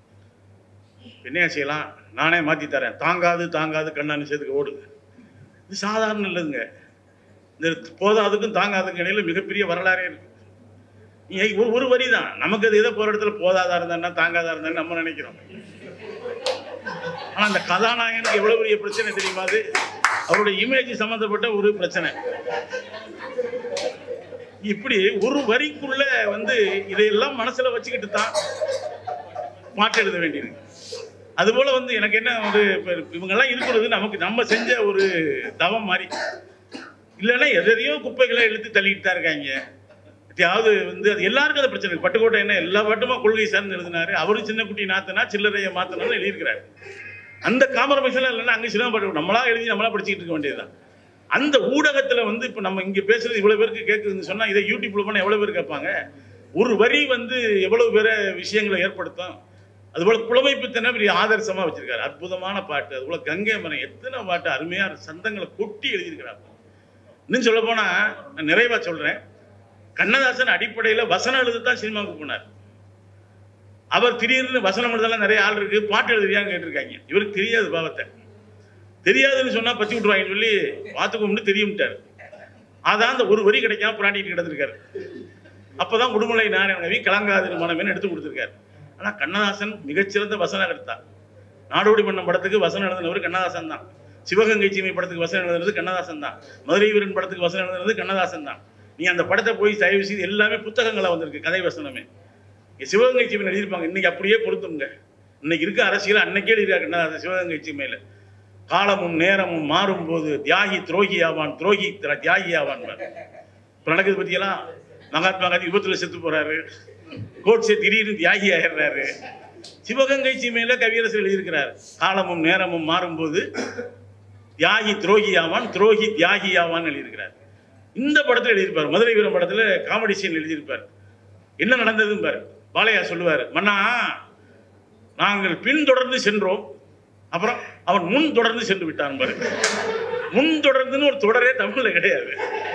என்னையா செய்யலாம் நானே மாற்றி தரேன் தாங்காது தாங்காது கண்ணான்னு சேர்த்துக்க ஓடுது இது சாதாரண இல்லைங்க இந்த போதாதுக்கும் தாங்காதுக்கும் இடையில மிகப்பெரிய வரலாறே இருக்கு நீங்க ஒரு ஒரு வரி தான் நமக்கு அது ஏதோ போகிற இடத்துல போதாதா இருந்தான்னா தாங்காதா இருந்தான்னு நம்ம நினைக்கிறோம் ஆனா அந்த கதாநாயகனுக்கு எவ்வளவு பெரிய பிரச்சனை தெரியுமா அது அவருடைய இமேஜ் சம்பந்தப்பட்ட ஒரு பிரச்சனை இப்படி ஒரு வரிக்குள்ள வந்து இதையெல்லாம் மனசுல வச்சுக்கிட்டு தான் பாட்டு எழுத வேண்டியிருக்கு அதுபோல வந்து எனக்கு என்ன ஒரு இப்ப இவங்கெல்லாம் இருக்கிறது நமக்கு நம்ம செஞ்ச ஒரு தவம் மாதிரி இல்லைன்னா எதையோ குப்பைகளை இழுத்து தள்ளிட்டு தான் இருக்காங்க எதையாவது வந்து அது எல்லாருக்கும் அது பிரச்சனை இருக்கு. பட்டுக்கோட்டை என்ன எல்லா பாட்டுமா கொள்கை சார்ந்து எழுதினாரு அவரும் சின்ன குட்டி நாத்தனா சில்லறையை மாத்தணும்னு எழுதியிருக்கிறாரு அந்த காம்ப்ரமைஸ்லாம் இல்லைன்னா அங்கே சினிமா பாட்டு நம்மளா எழுதி நம்மளா படிச்சுக்கிட்டு இருக்க வேண்டியதுதான் அந்த ஊடகத்துல வந்து இப்போ நம்ம இங்க பேசுறது இவ்வளவு பேருக்கு கேட்குதுன்னு சொன்னா இதை யூடியூப்ல பண்ண எவ்வளவு பேர் கேட்பாங்க ஒரு வரி வந்து எவ்வளவு பேரை விஷயங்களை ஏற்படுத்தும் அதுபோல புலமை பித்தனை பெரிய ஆதர்சமா வச்சிருக்காரு அற்புதமான பாட்டு அதுபோல கங்கை மரம் எத்தனை பாட்டு அருமையா சந்தங்களை கொட்டி எழுதியிருக்கிறார் இன்னும் சொல்ல போனா நான் நிறைவா சொல்றேன் கண்ணதாசன் அடிப்படையில வசனம் எழுத தான் சினிமாவுக்கு போனார் அவர் திடீர்னு வசனம் எழுதலாம் நிறைய ஆள் இருக்கு பாட்டு எழுதுறியான்னு கேட்டிருக்காங்க இவருக்கு தெரியாது பாவத்தை தெரியாதுன்னு சொன்னா பத்தி விட்டுருவாங்கன்னு சொல்லி பார்த்துக்கோம்னு தெரியும்ட்டார் அதான் அந்த ஒரு வரி கிடைக்காம புராண்டிட்டு கிடந்திருக்காரு அப்பதான் உடுமலை நாராயணவி கலங்காது மனமேன்னு எடுத்து கொடுத்துருக்காரு ஆனா கண்ணதாசன் மிகச்சிறந்த வசனகர்த்தா நாடோடி மன்னம் படத்துக்கு வசனம் எழுதினவர் கண்ணதாசன் தான் சிவகங்கை சீமை படத்துக்கு வசனம் எழுதுனது கண்ணதாசன் தான் மதுரை வீரன் படத்துக்கு வசனம் எழுதுனது கண்ணதாசன் தான் நீ அந்த படத்தை போய் தயவு செய்து எல்லாமே புத்தகங்களா வந்திருக்கு கதை வசனமே இங்க சிவகங்கை சீமையில் எழுதியிருப்பாங்க இன்னைக்கு அப்படியே பொருத்துங்க இன்னைக்கு இருக்க அரசியல் அன்னைக்கே எழுதியிருக்காரு கண்ணதாசன் சிவகங்கை சீமையில காலமும் நேரமும் மாறும்போது தியாகி துரோகி ஆவான் துரோகி திர- தியாகி ஆவான் இப்போ நடக்குது பத்தியெல்லாம் மகாத்மா காந்தி விபத்துல செத்து போறாரு கோட்ஸே திடீர்னு தியாகி ஆயிடுறாரு சிவகங்கை சீமையில கவியரசர் எழுதியிருக்கிறார் காலமும் நேரமும் மாறும்போது தியாகி துரோகி ஆவான் துரோகி தியாகி ஆவான் எழுதியிருக்கிறார் இந்த படத்தில் எழுதியிருப்பார் மதுரை வீரம் படத்துல காமெடி சீன் எழுதியிருப்பார் என்ன நடந்ததுன்னு பாரு பாலையா சொல்லுவார் மன்னா நாங்கள் பின்தொடர்ந்து சென்றோம் அப்புறம் அவன் முன் தொடர்ந்து சென்று விட்டான் பாரு முன் தொடர்ந்துன்னு ஒரு தொடரே தமிழ்ல கிடையாது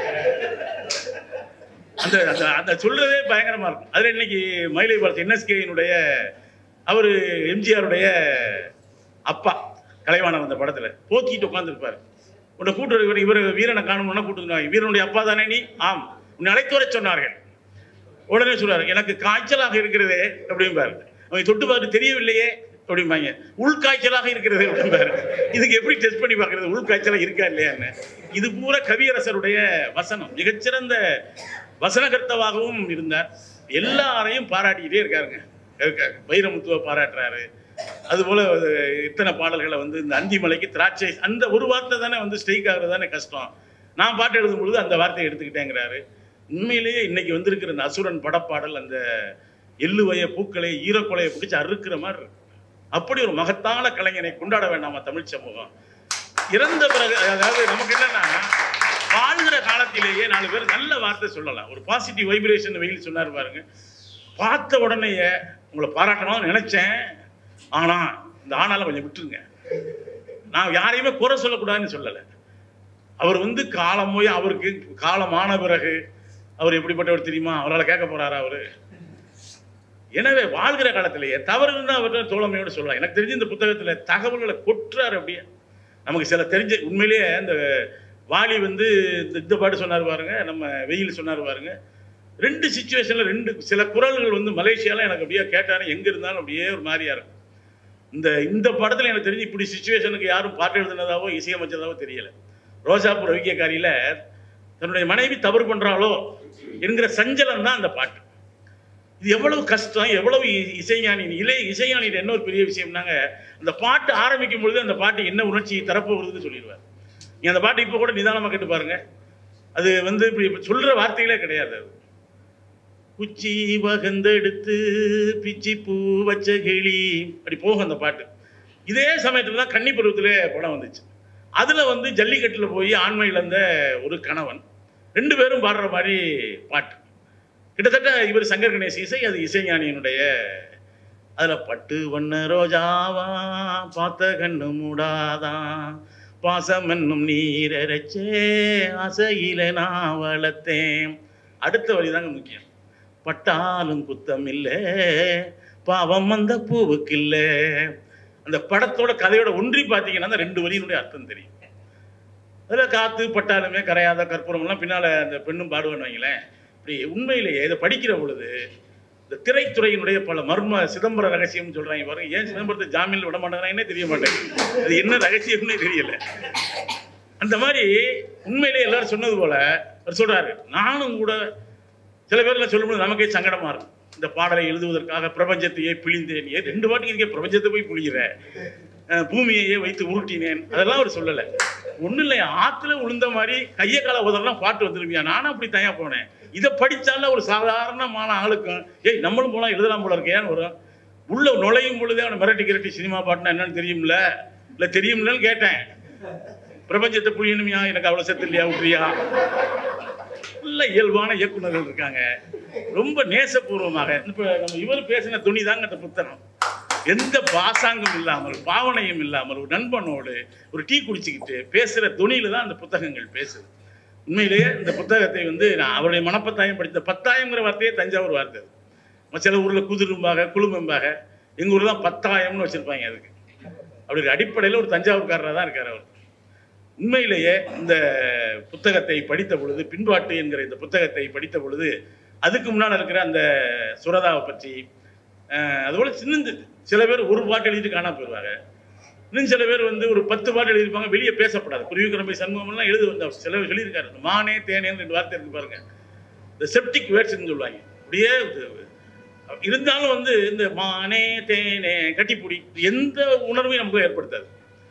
அந்த அந்த அந்த சொல்றதே பயங்கரமா இருக்கும் அதுல இன்னைக்கு மயிலை பாலத்து என்எஸ்கேயினுடைய அவரு எம்ஜிஆருடைய அப்பா கலைவாணர் அந்த படத்துல போக்கிட்டு உட்காந்துருப்பாரு உன்னை கூட்டு இவர் இவர் வீரனை காணணும்னா கூட்டு வீரனுடைய அப்பா தானே நீ ஆம் உன்னை அழைத்து வரச் சொன்னார்கள் உடனே சொல்றாரு எனக்கு காய்ச்சலாக இருக்கிறதே அப்படிம்பாரு அவங்க தொட்டு பார்த்து தெரியவில்லையே அப்படிம்பாங்க உள்காய்ச்சலாக இருக்கிறது அப்படிம்பாரு இதுக்கு எப்படி டெஸ்ட் பண்ணி பார்க்கறது உள்காய்ச்சலாக இருக்கா இல்லையான்னு இது பூரா கவியரசருடைய வசனம் மிகச்சிறந்த வசனகர்த்தவாகவும் இருந்தார் எல்லாரையும் பாராட்டிக்கிட்டே இருக்காருங்க இருக்காரு. வைரமுத்துவை பாராட்டுறாரு அதுபோல அஹ், இத்தனை பாடல்களை வந்து இந்த அந்திமலைக்கு திராட்சை அந்த ஒரு வார்த்தை தானே வந்து ஸ்ட்ரைக் ஆகுறது தானே கஷ்டம் நான் பாட்டு எழுதும் பொழுது அந்த வார்த்தையை எடுத்துக்கிட்டேங்கிறாரு உண்மையிலேயே இன்னைக்கு வந்திருக்கிற இந்த அசுரன் படப்பாடல் அந்த எள்ளுவய பூக்களை ஈரக்கொலையை பிடிச்சி அறுக்கிற மாதிரி இருக்கு அப்படி ஒரு மகத்தான கலைஞனை கொண்டாட வேண்டாமா தமிழ் சமூகம் இறந்த பிறகு அதாவது நமக்கு என்னன்னா வாழ்கிற காலத்திலேயே நாலு பேர் நல்ல வார்த்தை சொல்லலாம் ஒரு பாசிட்டிவ் வைப்ரேஷன் வெயில் சொன்னார் பாருங்க பார்த்த உடனேயே உங்களை பாராட்டணும்னு நினைச்சேன் ஆனா இந்த ஆனால கொஞ்சம் விட்டுருங்க நான் யாரையுமே குறை சொல்லக்கூடாதுன்னு சொல்லலை அவர் வந்து காலம் போய் அவருக்கு காலமான பிறகு அவர் எப்படிப்பட்டவர் தெரியுமா அவரால் கேட்க போறாரா அவரு எனவே வாழ்கிற காலத்திலேயே தவறுன்னு அவர் தோழமையோடு சொல்லலாம் எனக்கு தெரிஞ்சு இந்த புத்தகத்துல தகவல்களை கொட்டுறாரு அப்படியே நமக்கு சில தெரிஞ்ச உண்மையிலேயே இந்த வாலி வந்து இந்த- இந்த பாட்டு சொன்னார் பாருங்க நம்ம வெயில் சொன்னார் பாருங்க ரெண்டு சுச்சுவேஷன்ல ரெண்டு சில குரல்கள் வந்து மலேசியால எனக்கு அப்படியே கேட்டாரு எங்க இருந்தாலும் அப்படியே ஒரு மாதிரியா இருக்கும் இந்த இந்த படத்துல எனக்கு தெரிஞ்சு இப்படி சுச்சுவேஷனுக்கு யாரும் பாட்டு எழுதுனதாவோ இசையமைச்சதாவோ தெரியல ரோஜாப்பூர் ரவிக்கேக்காரியில தன்னுடைய மனைவி தவறு பண்றாளோ என்கிற சஞ்சலம் தான் அந்த பாட்டு இது எவ்வளவு கஷ்டம் எவ்வளவு இ- இசைஞானி இலை இசைஞானிட்ட என்ன ஒரு பெரிய விஷயம்னாங்க அந்த பாட்டு ஆரம்பிக்கும் பொழுது அந்த பாட்டு என்ன உணர்ச்சி தரப்போகுதுன்னு சொல்லிடுவார் நீ அந்த பாட்டு இப்போ கூட நிதானமா கேட்டு பாருங்க அது வந்து இப்படி இப்ப சொல்ற வார்த்தைகளே கிடையாது அது குச்சி வகந்தெடுத்து பிச்சி பூ வச்ச கிளி அப்படி போகும் அந்த பாட்டு இதே சமயத்துல தான் கன்னி பருவத்திலே படம் வந்துச்சு அதுல வந்து ஜல்லிக்கட்டுல போய் ஆண்மை இழந்த ஒரு கணவன் ரெண்டு பேரும் பாடுற மாதிரி பாட்டு கிட்டத்தட்ட இவர் சங்கர் கணேஷ் இசை அது இசைஞானியினுடைய அதுல பட்டு வண்ண ரோஜாவா பார்த்த கண்ணு மூடாதான் பாசம் என்னும் நீரச்சே ஆசையில நான் வளர்த்தேன் அடுத்த வரிதாங்க முக்கியம் பட்டாலும் குத்தம் இல்லை பாவம் அந்த பூவுக்கு இல்லை அந்த படத்தோட கதையோட ஒன்றி பார்த்தீங்கன்னா அந்த ரெண்டு வரியினுடைய அர்த்தம் தெரியும் அதில் காத்து பட்டாலுமே கரையாத கற்பூரம்லாம் பின்னால் அந்த பெண்ணும் பாடுவேன்னு வைங்களேன் இப்படி உண்மையிலேயே இதை படிக்கிற பொழுது இந்த திரைத்துறையினுடைய பல மர்ம சிதம்பர ரகசியம்னு சொல்றாங்க பாருங்க ஏன் சிதம்பரத்தை ஜாமீனில் விட மாட்டேங்கிறாங்கன்னே தெரிய மாட்டேங்குது அது என்ன ரகசியம்னே தெரியல அந்த மாதிரி உண்மையிலேயே எல்லாரும் சொன்னது போல அவர் சொல்றாரு நானும் கூட சில பேர்லாம் சொல்லும்போது நமக்கே சங்கடமா இருக்கும் இந்த பாடலை எழுதுவதற்காக பிரபஞ்சத்தையே பிழிந்தேன் ஏன் ரெண்டு வாட்டி இருக்கே பிரபஞ்சத்தை போய் பிழிகிற அஹ் பூமியையே வைத்து உருட்டினேன் அதெல்லாம் அவர் சொல்லலை ஒன்றும் இல்லை ஆற்றுல விழுந்த மாதிரி கையை கால உதறலாம் பாட்டு வந்துருவியா நானும் அப்படி தனியா போனேன் இதை படிச்சால ஒரு சாதாரணமான ஆளுக்கும் ஏய் நம்மளும் போலாம் எழுதலாம் போல இருக்கேன்னு வரும் உள்ள நுழையும் பொழுதே அவனை மிரட்டி கிரட்டி சினிமா பாட்டுனா என்னன்னு தெரியும்ல இல்லை தெரியும்லன்னு கேட்டேன் பிரபஞ்சத்தை புரியணுமியா எனக்கு அவ்வளோ செத்து இல்லையா விட்றியா நல்ல இயல்பான இயக்குனர்கள் இருக்காங்க ரொம்ப நேசபூர்வமாக இப்போ நம்ம இவர் பேசின துணி தாங்க இந்த புத்தகம் எந்த பாசாங்கம் இல்லாமல் பாவனையும் இல்லாமல் ஒரு நண்பனோடு ஒரு டீ குடிச்சுக்கிட்டு பேசுகிற துணியில தான் அந்த புத்தகங்கள் பேசுது உண்மையிலேயே இந்த புத்தகத்தை வந்து நான் அவருடைய மனப்பத்தாயம் படித்த பத்தாயம்ங்கிற வார்த்தையே தஞ்சாவூர் வார்த்தை அது. நம்ம சில ஊரில் குதிரும்பாக குழுமெம்பாக எங்கள் ஊரில் தான் பத்தாயம்னு வச்சுருப்பாங்க அதுக்கு அப்படி அடிப்படையில் ஒரு தஞ்சாவூர்காரராக தான் இருக்கார் அவர் உண்மையிலேயே இந்த புத்தகத்தை படித்த பொழுது பின்பாட்டு என்கிற இந்த புத்தகத்தை படித்த பொழுது அதுக்கு முன்னால் இருக்கிற அந்த சுரதாவை பற்றி அஹ், அதுபோல சின்ன சில பேர் ஒரு பாட்டு எழுதிட்டு காணாம போயிடுவாங்க இன்னும் சில பேர் வந்து ஒரு பத்து பாட்டு எழுதியிருப்பாங்க வெளியே பேசப்படாது குருவிக்கிழமை சண்முகம்லாம் எழுது வந்து அவர் சில பேர் சொல்லியிருக்காரு இந்த மானே தேனேன்னு ரெண்டு வார்த்தை இருக்கு பாருங்க இந்த செப்டிக் வேர்ட்ஸ்னு சொல்லுவாங்க அப்படியே இது- இருந்தாலும் வந்து இந்த மானே தேனே கட்டிப்புடி எந்த உணர்வையும் நமக்கு ஏற்படுத்தாது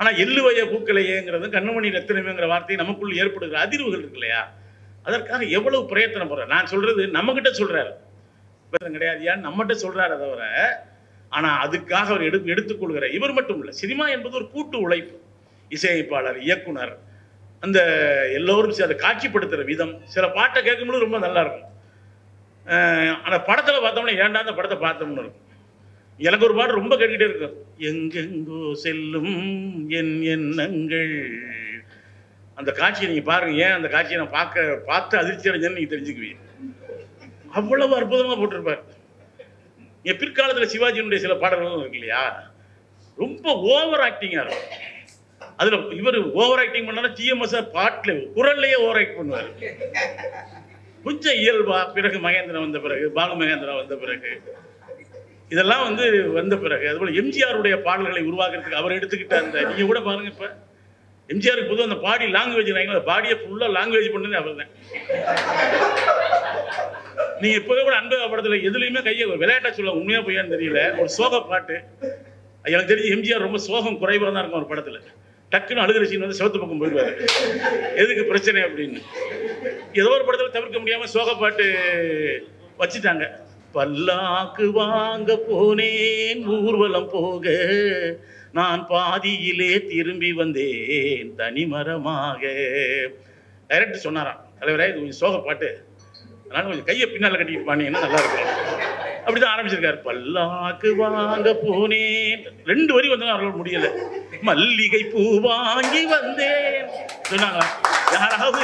ஆனால் எள்ளுவைய பூக்களையேங்கிறது கண்ணுமணி ரத்தினமேங்கிற வார்த்தை நமக்குள் ஏற்படுகிற அதிர்வுகள் இருக்கு இல்லையா அதற்காக எவ்வளவு பிரயத்தனம் போடுறார் நான் சொல்றது நம்மகிட்ட சொல்றாரு பிரச்சனை கிடையாது ஏன் நம்மகிட்ட சொல்றாரு தவிர ஆனா அதுக்காக அவர் எடு எடுத்துக்கொள்கிற இவர் மட்டும் இல்லை சினிமா என்பது ஒரு கூட்டு உழைப்பு இசையமைப்பாளர் இயக்குனர் அந்த எல்லோரும் சே- அதை காட்சிப்படுத்துகிற விதம் சில பாட்டை கேட்கும்போது ரொம்ப நல்லா இருக்கும் அஹ் ஆனா படத்துல பார்த்தோம்னா ஏன்டா அந்த படத்தை பார்த்தோம்னு இருக்கும் எனக்கு ஒரு பாட்டு ரொம்ப கேட்டுக்கிட்டே இருக்கும் எங்கெங்கோ செல்லும் என் எண்ணங்கள் அந்த காட்சியை நீங்க பாருங்க ஏன் அந்த காட்சியை நான் பார்க்க பார்த்து அதிர்ச்சி அடைஞ்சேன்னு நீங்க தெரிஞ்சுக்குவீங்க அவ்வளவு அற்புதமா போட்டிருப்பார் என் பிற்காலத்துல சிவாஜியினுடைய சில பாடல்கள் இருக்கு இல்லையா ரொம்ப ஓவர் ஆக்டிங்கா இருக்கும் அதுல இவர் ஓவர் ஆக்டிங் பண்ணாலும் டிஎம்எஸ் பாட்டுல குரல்லையே ஓவர் ஆக்ட் பண்ணுவார் கொஞ்சம் இயல்பா பிறகு மகேந்திரன் வந்த பிறகு பாலு மகேந்திரா வந்த பிறகு இதெல்லாம் வந்து வந்த பிறகு அதுபோல எம்ஜிஆருடைய பாடல்களை உருவாக்குறதுக்கு அவர் எடுத்துக்கிட்ட அந்த நீங்க கூட பாருங்க இப்ப எம்ஜிஆருக்கு பொதுவாக அந்த பாடி லாங்குவேஜ் அந்த பாடியை ஃபுல்லா லாங்குவேஜ் பண்ணது அவர் தான் நீங்க இப்பவே கூட அன்பக படத்துல எதுலையுமே கையை விளையாட்டா சொல்ல உண்மையா பொய்யான்னு தெரியல ஒரு சோக பாட்டு எனக்கு தெரிஞ்சு எம்ஜிஆர் ரொம்ப சோகம் குறைவா தான் இருக்கும் ஒரு படத்துல டக்குன்னு அழுகிற சீன் வந்து சிவத்து பக்கம் போயிடுவாரு எதுக்கு பிரச்சனை அப்படின்னு ஏதோ ஒரு படத்துல தவிர்க்க முடியாம சோக பாட்டு வச்சுட்டாங்க பல்லாக்கு வாங்க போனேன் ஊர்வலம் போக நான் பாதியிலே திரும்பி வந்தேன் தனிமரமாக டைரக்டர் சொன்னாராம் தலைவரே இது கொஞ்சம் சோக பாட்டு அதனால கொஞ்சம் கையை பின்னால கட்டிட்டு பானீங்கன்னா நல்லா இருக்கும் அப்படிதான் ஆரம்பிச்சிருக்காரு பல்லாக்கு வாங்க போனேன் ரெண்டு வரி வந்தாலும் அவர்களால் முடியல மல்லிகை பூ வாங்கி வந்தேன் சொன்னாங்க யாராவது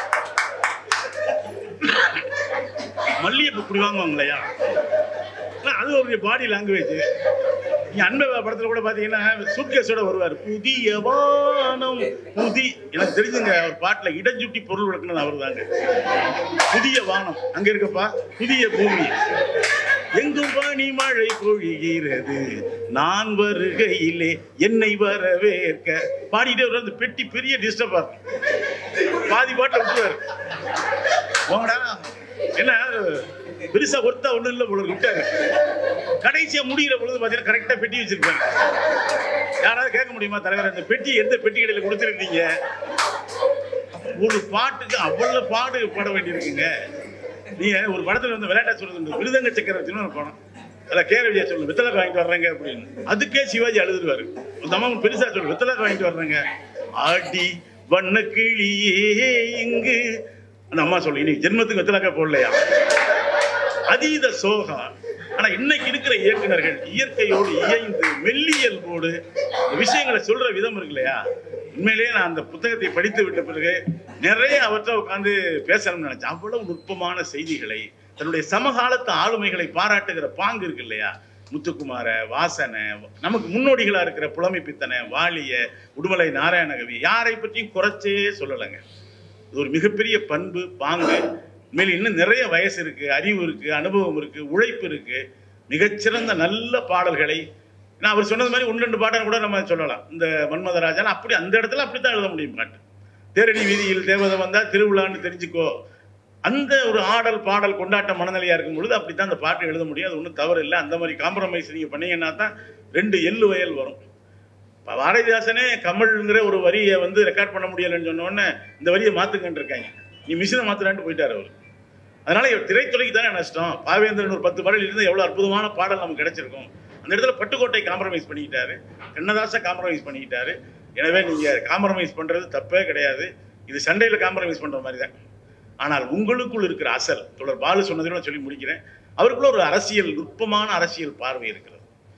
மல்லிகைப்பூ இப்படி வாங்குவாங்களையா ஆனா, அது ஒரு பாடி லாங்குவேஜ் நீங்க அன்பை படத்துல கூட பாத்தீங்கன்னா சூட்கேஸோட வருவார் புதிய வானம் புதி எனக்கு தெரிஞ்சுங்க அவர் பாட்டுல இடஞ்சுட்டி பொருள் விளக்குனது அவர் தாங்க புதிய வானம் அங்க இருக்கப்பா புதிய பூமி எங்கும் பனி மழை பொழிகிறது நான் வருகையிலே என்னை வரவேற்க பாடிட்டே வர்ற அந்த பெட்டி பெரிய டிஸ்டர்பா இருக்கும் பாதி பாட்டில் விட்டுவார் போங்கடா என்ன பெருசா ஒருத்தா ஒண்ணும் இல்லை போல விட்டாரு கடைசியா முடிகிற பொழுது பாத்தீங்கன்னா கரெக்டா பெட்டி வச்சிருப்பாங்க யாராவது கேட்க முடியுமா தலைவர் அந்த பெட்டி எந்த பெட்டி கடையில கொடுத்துருந்தீங்க ஒரு பாட்டுக்கு அவ்வளவு பாடு பாட வேண்டியிருக்குங்க நீங்க ஒரு படத்துல வந்து விளையாட்டா சொல்றது விருதங்க சக்கரவர்த்தின்னு ஒரு படம் அதில் கேர விஜயா சொல்லு வெத்தலை வாங்கிட்டு வர்றேங்க அப்படின்னு அதுக்கே சிவாஜி அழுதுருவாரு அந்த அம்மா பெருசா சொல்லு வெத்தலை வாங்கிட்டு வர்றேங்க ஆடி வண்ண கிளியே இங்கு அந்த அம்மா சொல்லு இன்னைக்கு ஜென்மத்துக்கு வெத்தலாக்கா போடலையா அதீத சோகம் ஆனா இன்னைக்கு இருக்கிற இயக்குனர்கள் இயற்கையோடு இயைந்து மெல்லியல்போடு இந்த விஷயங்களை சொல்ற விதம் இருக்கு இல்லையா உண்மையிலேயே நான் அந்த புத்தகத்தை படித்து விட்ட பிறகு நிறைய அவற்றை உட்காந்து பேசணும்னு நினைச்சேன் அவ்வளவு நுட்பமான செய்திகளை தன்னுடைய சமகாலத்து ஆளுமைகளை பாராட்டுகிற பாங்கு இருக்கு இல்லையா முத்துக்குமார வாசனை நமக்கு முன்னோடிகளா இருக்கிற புலமை பித்தனை வாலிய உடுமலை நாராயணகவி யாரை பற்றியும் குறைச்சே சொல்லலைங்க இது ஒரு மிகப்பெரிய பண்பு பாங்கு மேலும் இன்னும் நிறைய வயசு இருக்கு அறிவு இருக்கு அனுபவம் இருக்கு உழைப்பு இருக்கு மிகச்சிறந்த நல்ல பாடல்களை நான் அவர் சொன்னது மாதிரி ஒன்று ரெண்டு பாடல் கூட நம்ம சொல்லலாம் இந்த மன்மதராஜன் அப்படி அந்த இடத்துல அப்படித்தான் எழுத முடியும் பாட்டு தேரடி வீதியில் தேவதை வந்தா திருவிழான்னு தெரிஞ்சுக்கோ அந்த ஒரு ஆடல் பாடல் கொண்டாட்ட மனநிலையா இருக்கும் பொழுது அப்படித்தான் அந்த பாட்டு எழுத முடியும் அது ஒன்றும் தவறு இல்லை அந்த மாதிரி காம்ப்ரமைஸ் நீங்க பண்ணீங்கன்னா தான் ரெண்டு எள்ளு வயல் வரும் இப்ப பாரதிதாசனே கமல்ங்கிற ஒரு வரியை வந்து ரெக்கார்ட் பண்ண முடியலைன்னு சொன்ன உடனே இந்த வரியை மாத்துங்கன்னு இருக்காங்க நீ மிஷினை மாத்துறான்ட்டு போயிட்டாரு அவர் அதனால இவர் திரைத்துறைக்கு தானே நஷ்டம் பாவேந்திரன் ஒரு பத்து பாடல் இருந்தால் எவ்வளவு அற்புதமான பாடல் நமக்கு கிடைச்சிருக்கும் அந்த இடத்துல பட்டுக்கோட்டை காம்ப்ரமைஸ் பண்ணிக்கிட்டாரு கண்ணதாச காம்ப்ரமைஸ் பண்ணிக்கிட்டாரு எனவே நீங்க காம்ப்ரமைஸ் பண்றது தப்பே கிடையாது இது சண்டையில காம்ப்ரமைஸ் பண்ற மாதிரி தான் ஆனால் உங்களுக்குள் இருக்கிற அசல் தொடர் பாலு சொன்னதை சொல்லி முடிக்கிறேன் அவருக்குள்ள ஒரு அரசியல் நுட்பமான அரசியல் பார்வை இருக்கிறது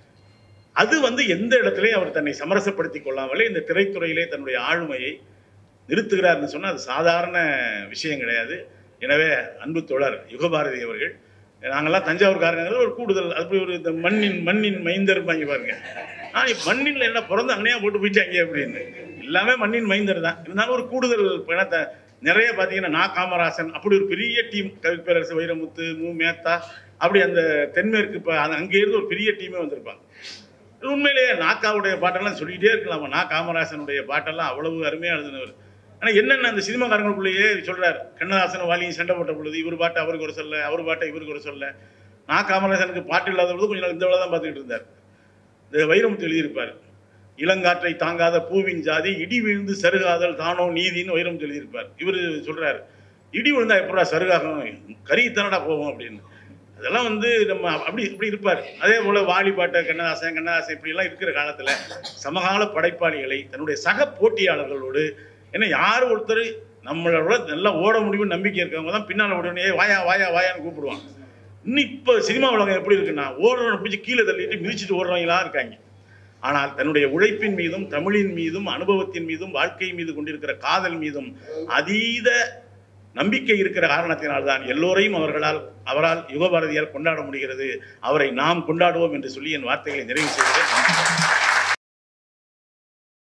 அது வந்து எந்த இடத்துலையும் அவர் தன்னை சமரசப்படுத்திக் கொள்ளாமலே இந்த திரைத்துறையிலே தன்னுடைய ஆளுமையை நிறுத்துகிறார்னு சொன்னால் அது சாதாரண விஷயம் கிடையாது எனவே அன்பு தோழர் யுகபாரதி அவர்கள் நாங்கெல்லாம் தஞ்சாவூர்காரங்க ஒரு கூடுதல் அப்படி ஒரு இந்த மண்ணின் மண்ணின் மைந்தர் வாங்கி பாருங்க ஆ மண்ணின்ல என்ன பிறந்து அங்கனையா போட்டு போயிட்டாங்க அப்படின்னு எல்லாமே மண்ணின் மைந்தர் தான் இருந்தாலும் ஒரு கூடுதல் பிணத்தை நிறைய பார்த்தீங்கன்னா நா காமராசன் அப்படி ஒரு பெரிய டீம் கவிப்பேரரசு வைரமுத்து மு மேத்தா அப்படி அந்த தென்மேற்கு இப்போ அங்கேருந்து ஒரு பெரிய டீமே வந்திருப்பாங்க உண்மையிலேயே நாக்காவுடைய பாட்டெல்லாம் சொல்லிக்கிட்டே இருக்கலாமா நா காமராசனுடைய பாட்டெல்லாம் அவ்வளவு அருமையாக எழுதினவர் ஆனால் என்னென்ன அந்த சினிமாக்காரங்களுக்குள்ளேயே சொல்றாரு கண்ணதாசன் வாலியும் சண்டை போட்ட பொழுது இவர் பாட்டை அவருக்கு ஒரு சொல்ல அவர் பாட்டை இவருக்கு ஒரு சொல்ல நா காமராசனுக்கு பாட்டு இல்லாத பொழுது கொஞ்சம் நாள் இந்த வேலை தான் பார்த்துக்கிட்டு இருந்தார் இந்த வைரமுத்து எழுதியிருப்பார் இளங்காற்றை தாங்காத பூவின் ஜாதி இடி விழுந்து சருகாதல் தானோ நீதின்னு உயரம் எழுதியிருப்பார் இவர் சொல்றாரு இடி விழுந்தா எப்படா சருகாகும் கறி தானடா போகும் அப்படின்னு அதெல்லாம் வந்து நம்ம அப்படி இப்படி இருப்பார் அதே போல வாலிபாட்டை கண்ணதாசன் கண்ணதாசன் இப்படிலாம் இருக்கிற காலத்துல சமகால படைப்பாளிகளை தன்னுடைய சக போட்டியாளர்களோடு ஏன்னா யார் ஒருத்தர் நம்மளோட நல்லா ஓட முடியும்னு நம்பிக்கை இருக்கவங்க தான் பின்னால் ஓடனே வாயா வாயா வாயான்னு கூப்பிடுவாங்க இன்னும் இப்போ சினிமா உலகம் எப்படி இருக்குன்னா ஓடுறவனை பிடிச்சி கீழே தள்ளிட்டு மிதிச்சிட்டு ஓடுறவங்களாம் இருக்காங்க ஆனால் தன்னுடைய உழைப்பின் மீதும் தமிழின் மீதும் அனுபவத்தின் மீதும் வாழ்க்கை மீது கொண்டிருக்கிற காதல் மீதும் அதீத நம்பிக்கை இருக்கிற காரணத்தினால்தான் எல்லோரையும் அவர்களால் அவரால் யுகபாரதியால் கொண்டாட முடிகிறது அவரை நாம் கொண்டாடுவோம் என்று சொல்லி என் வார்த்தைகளை நிறைவு செய்கிறேன்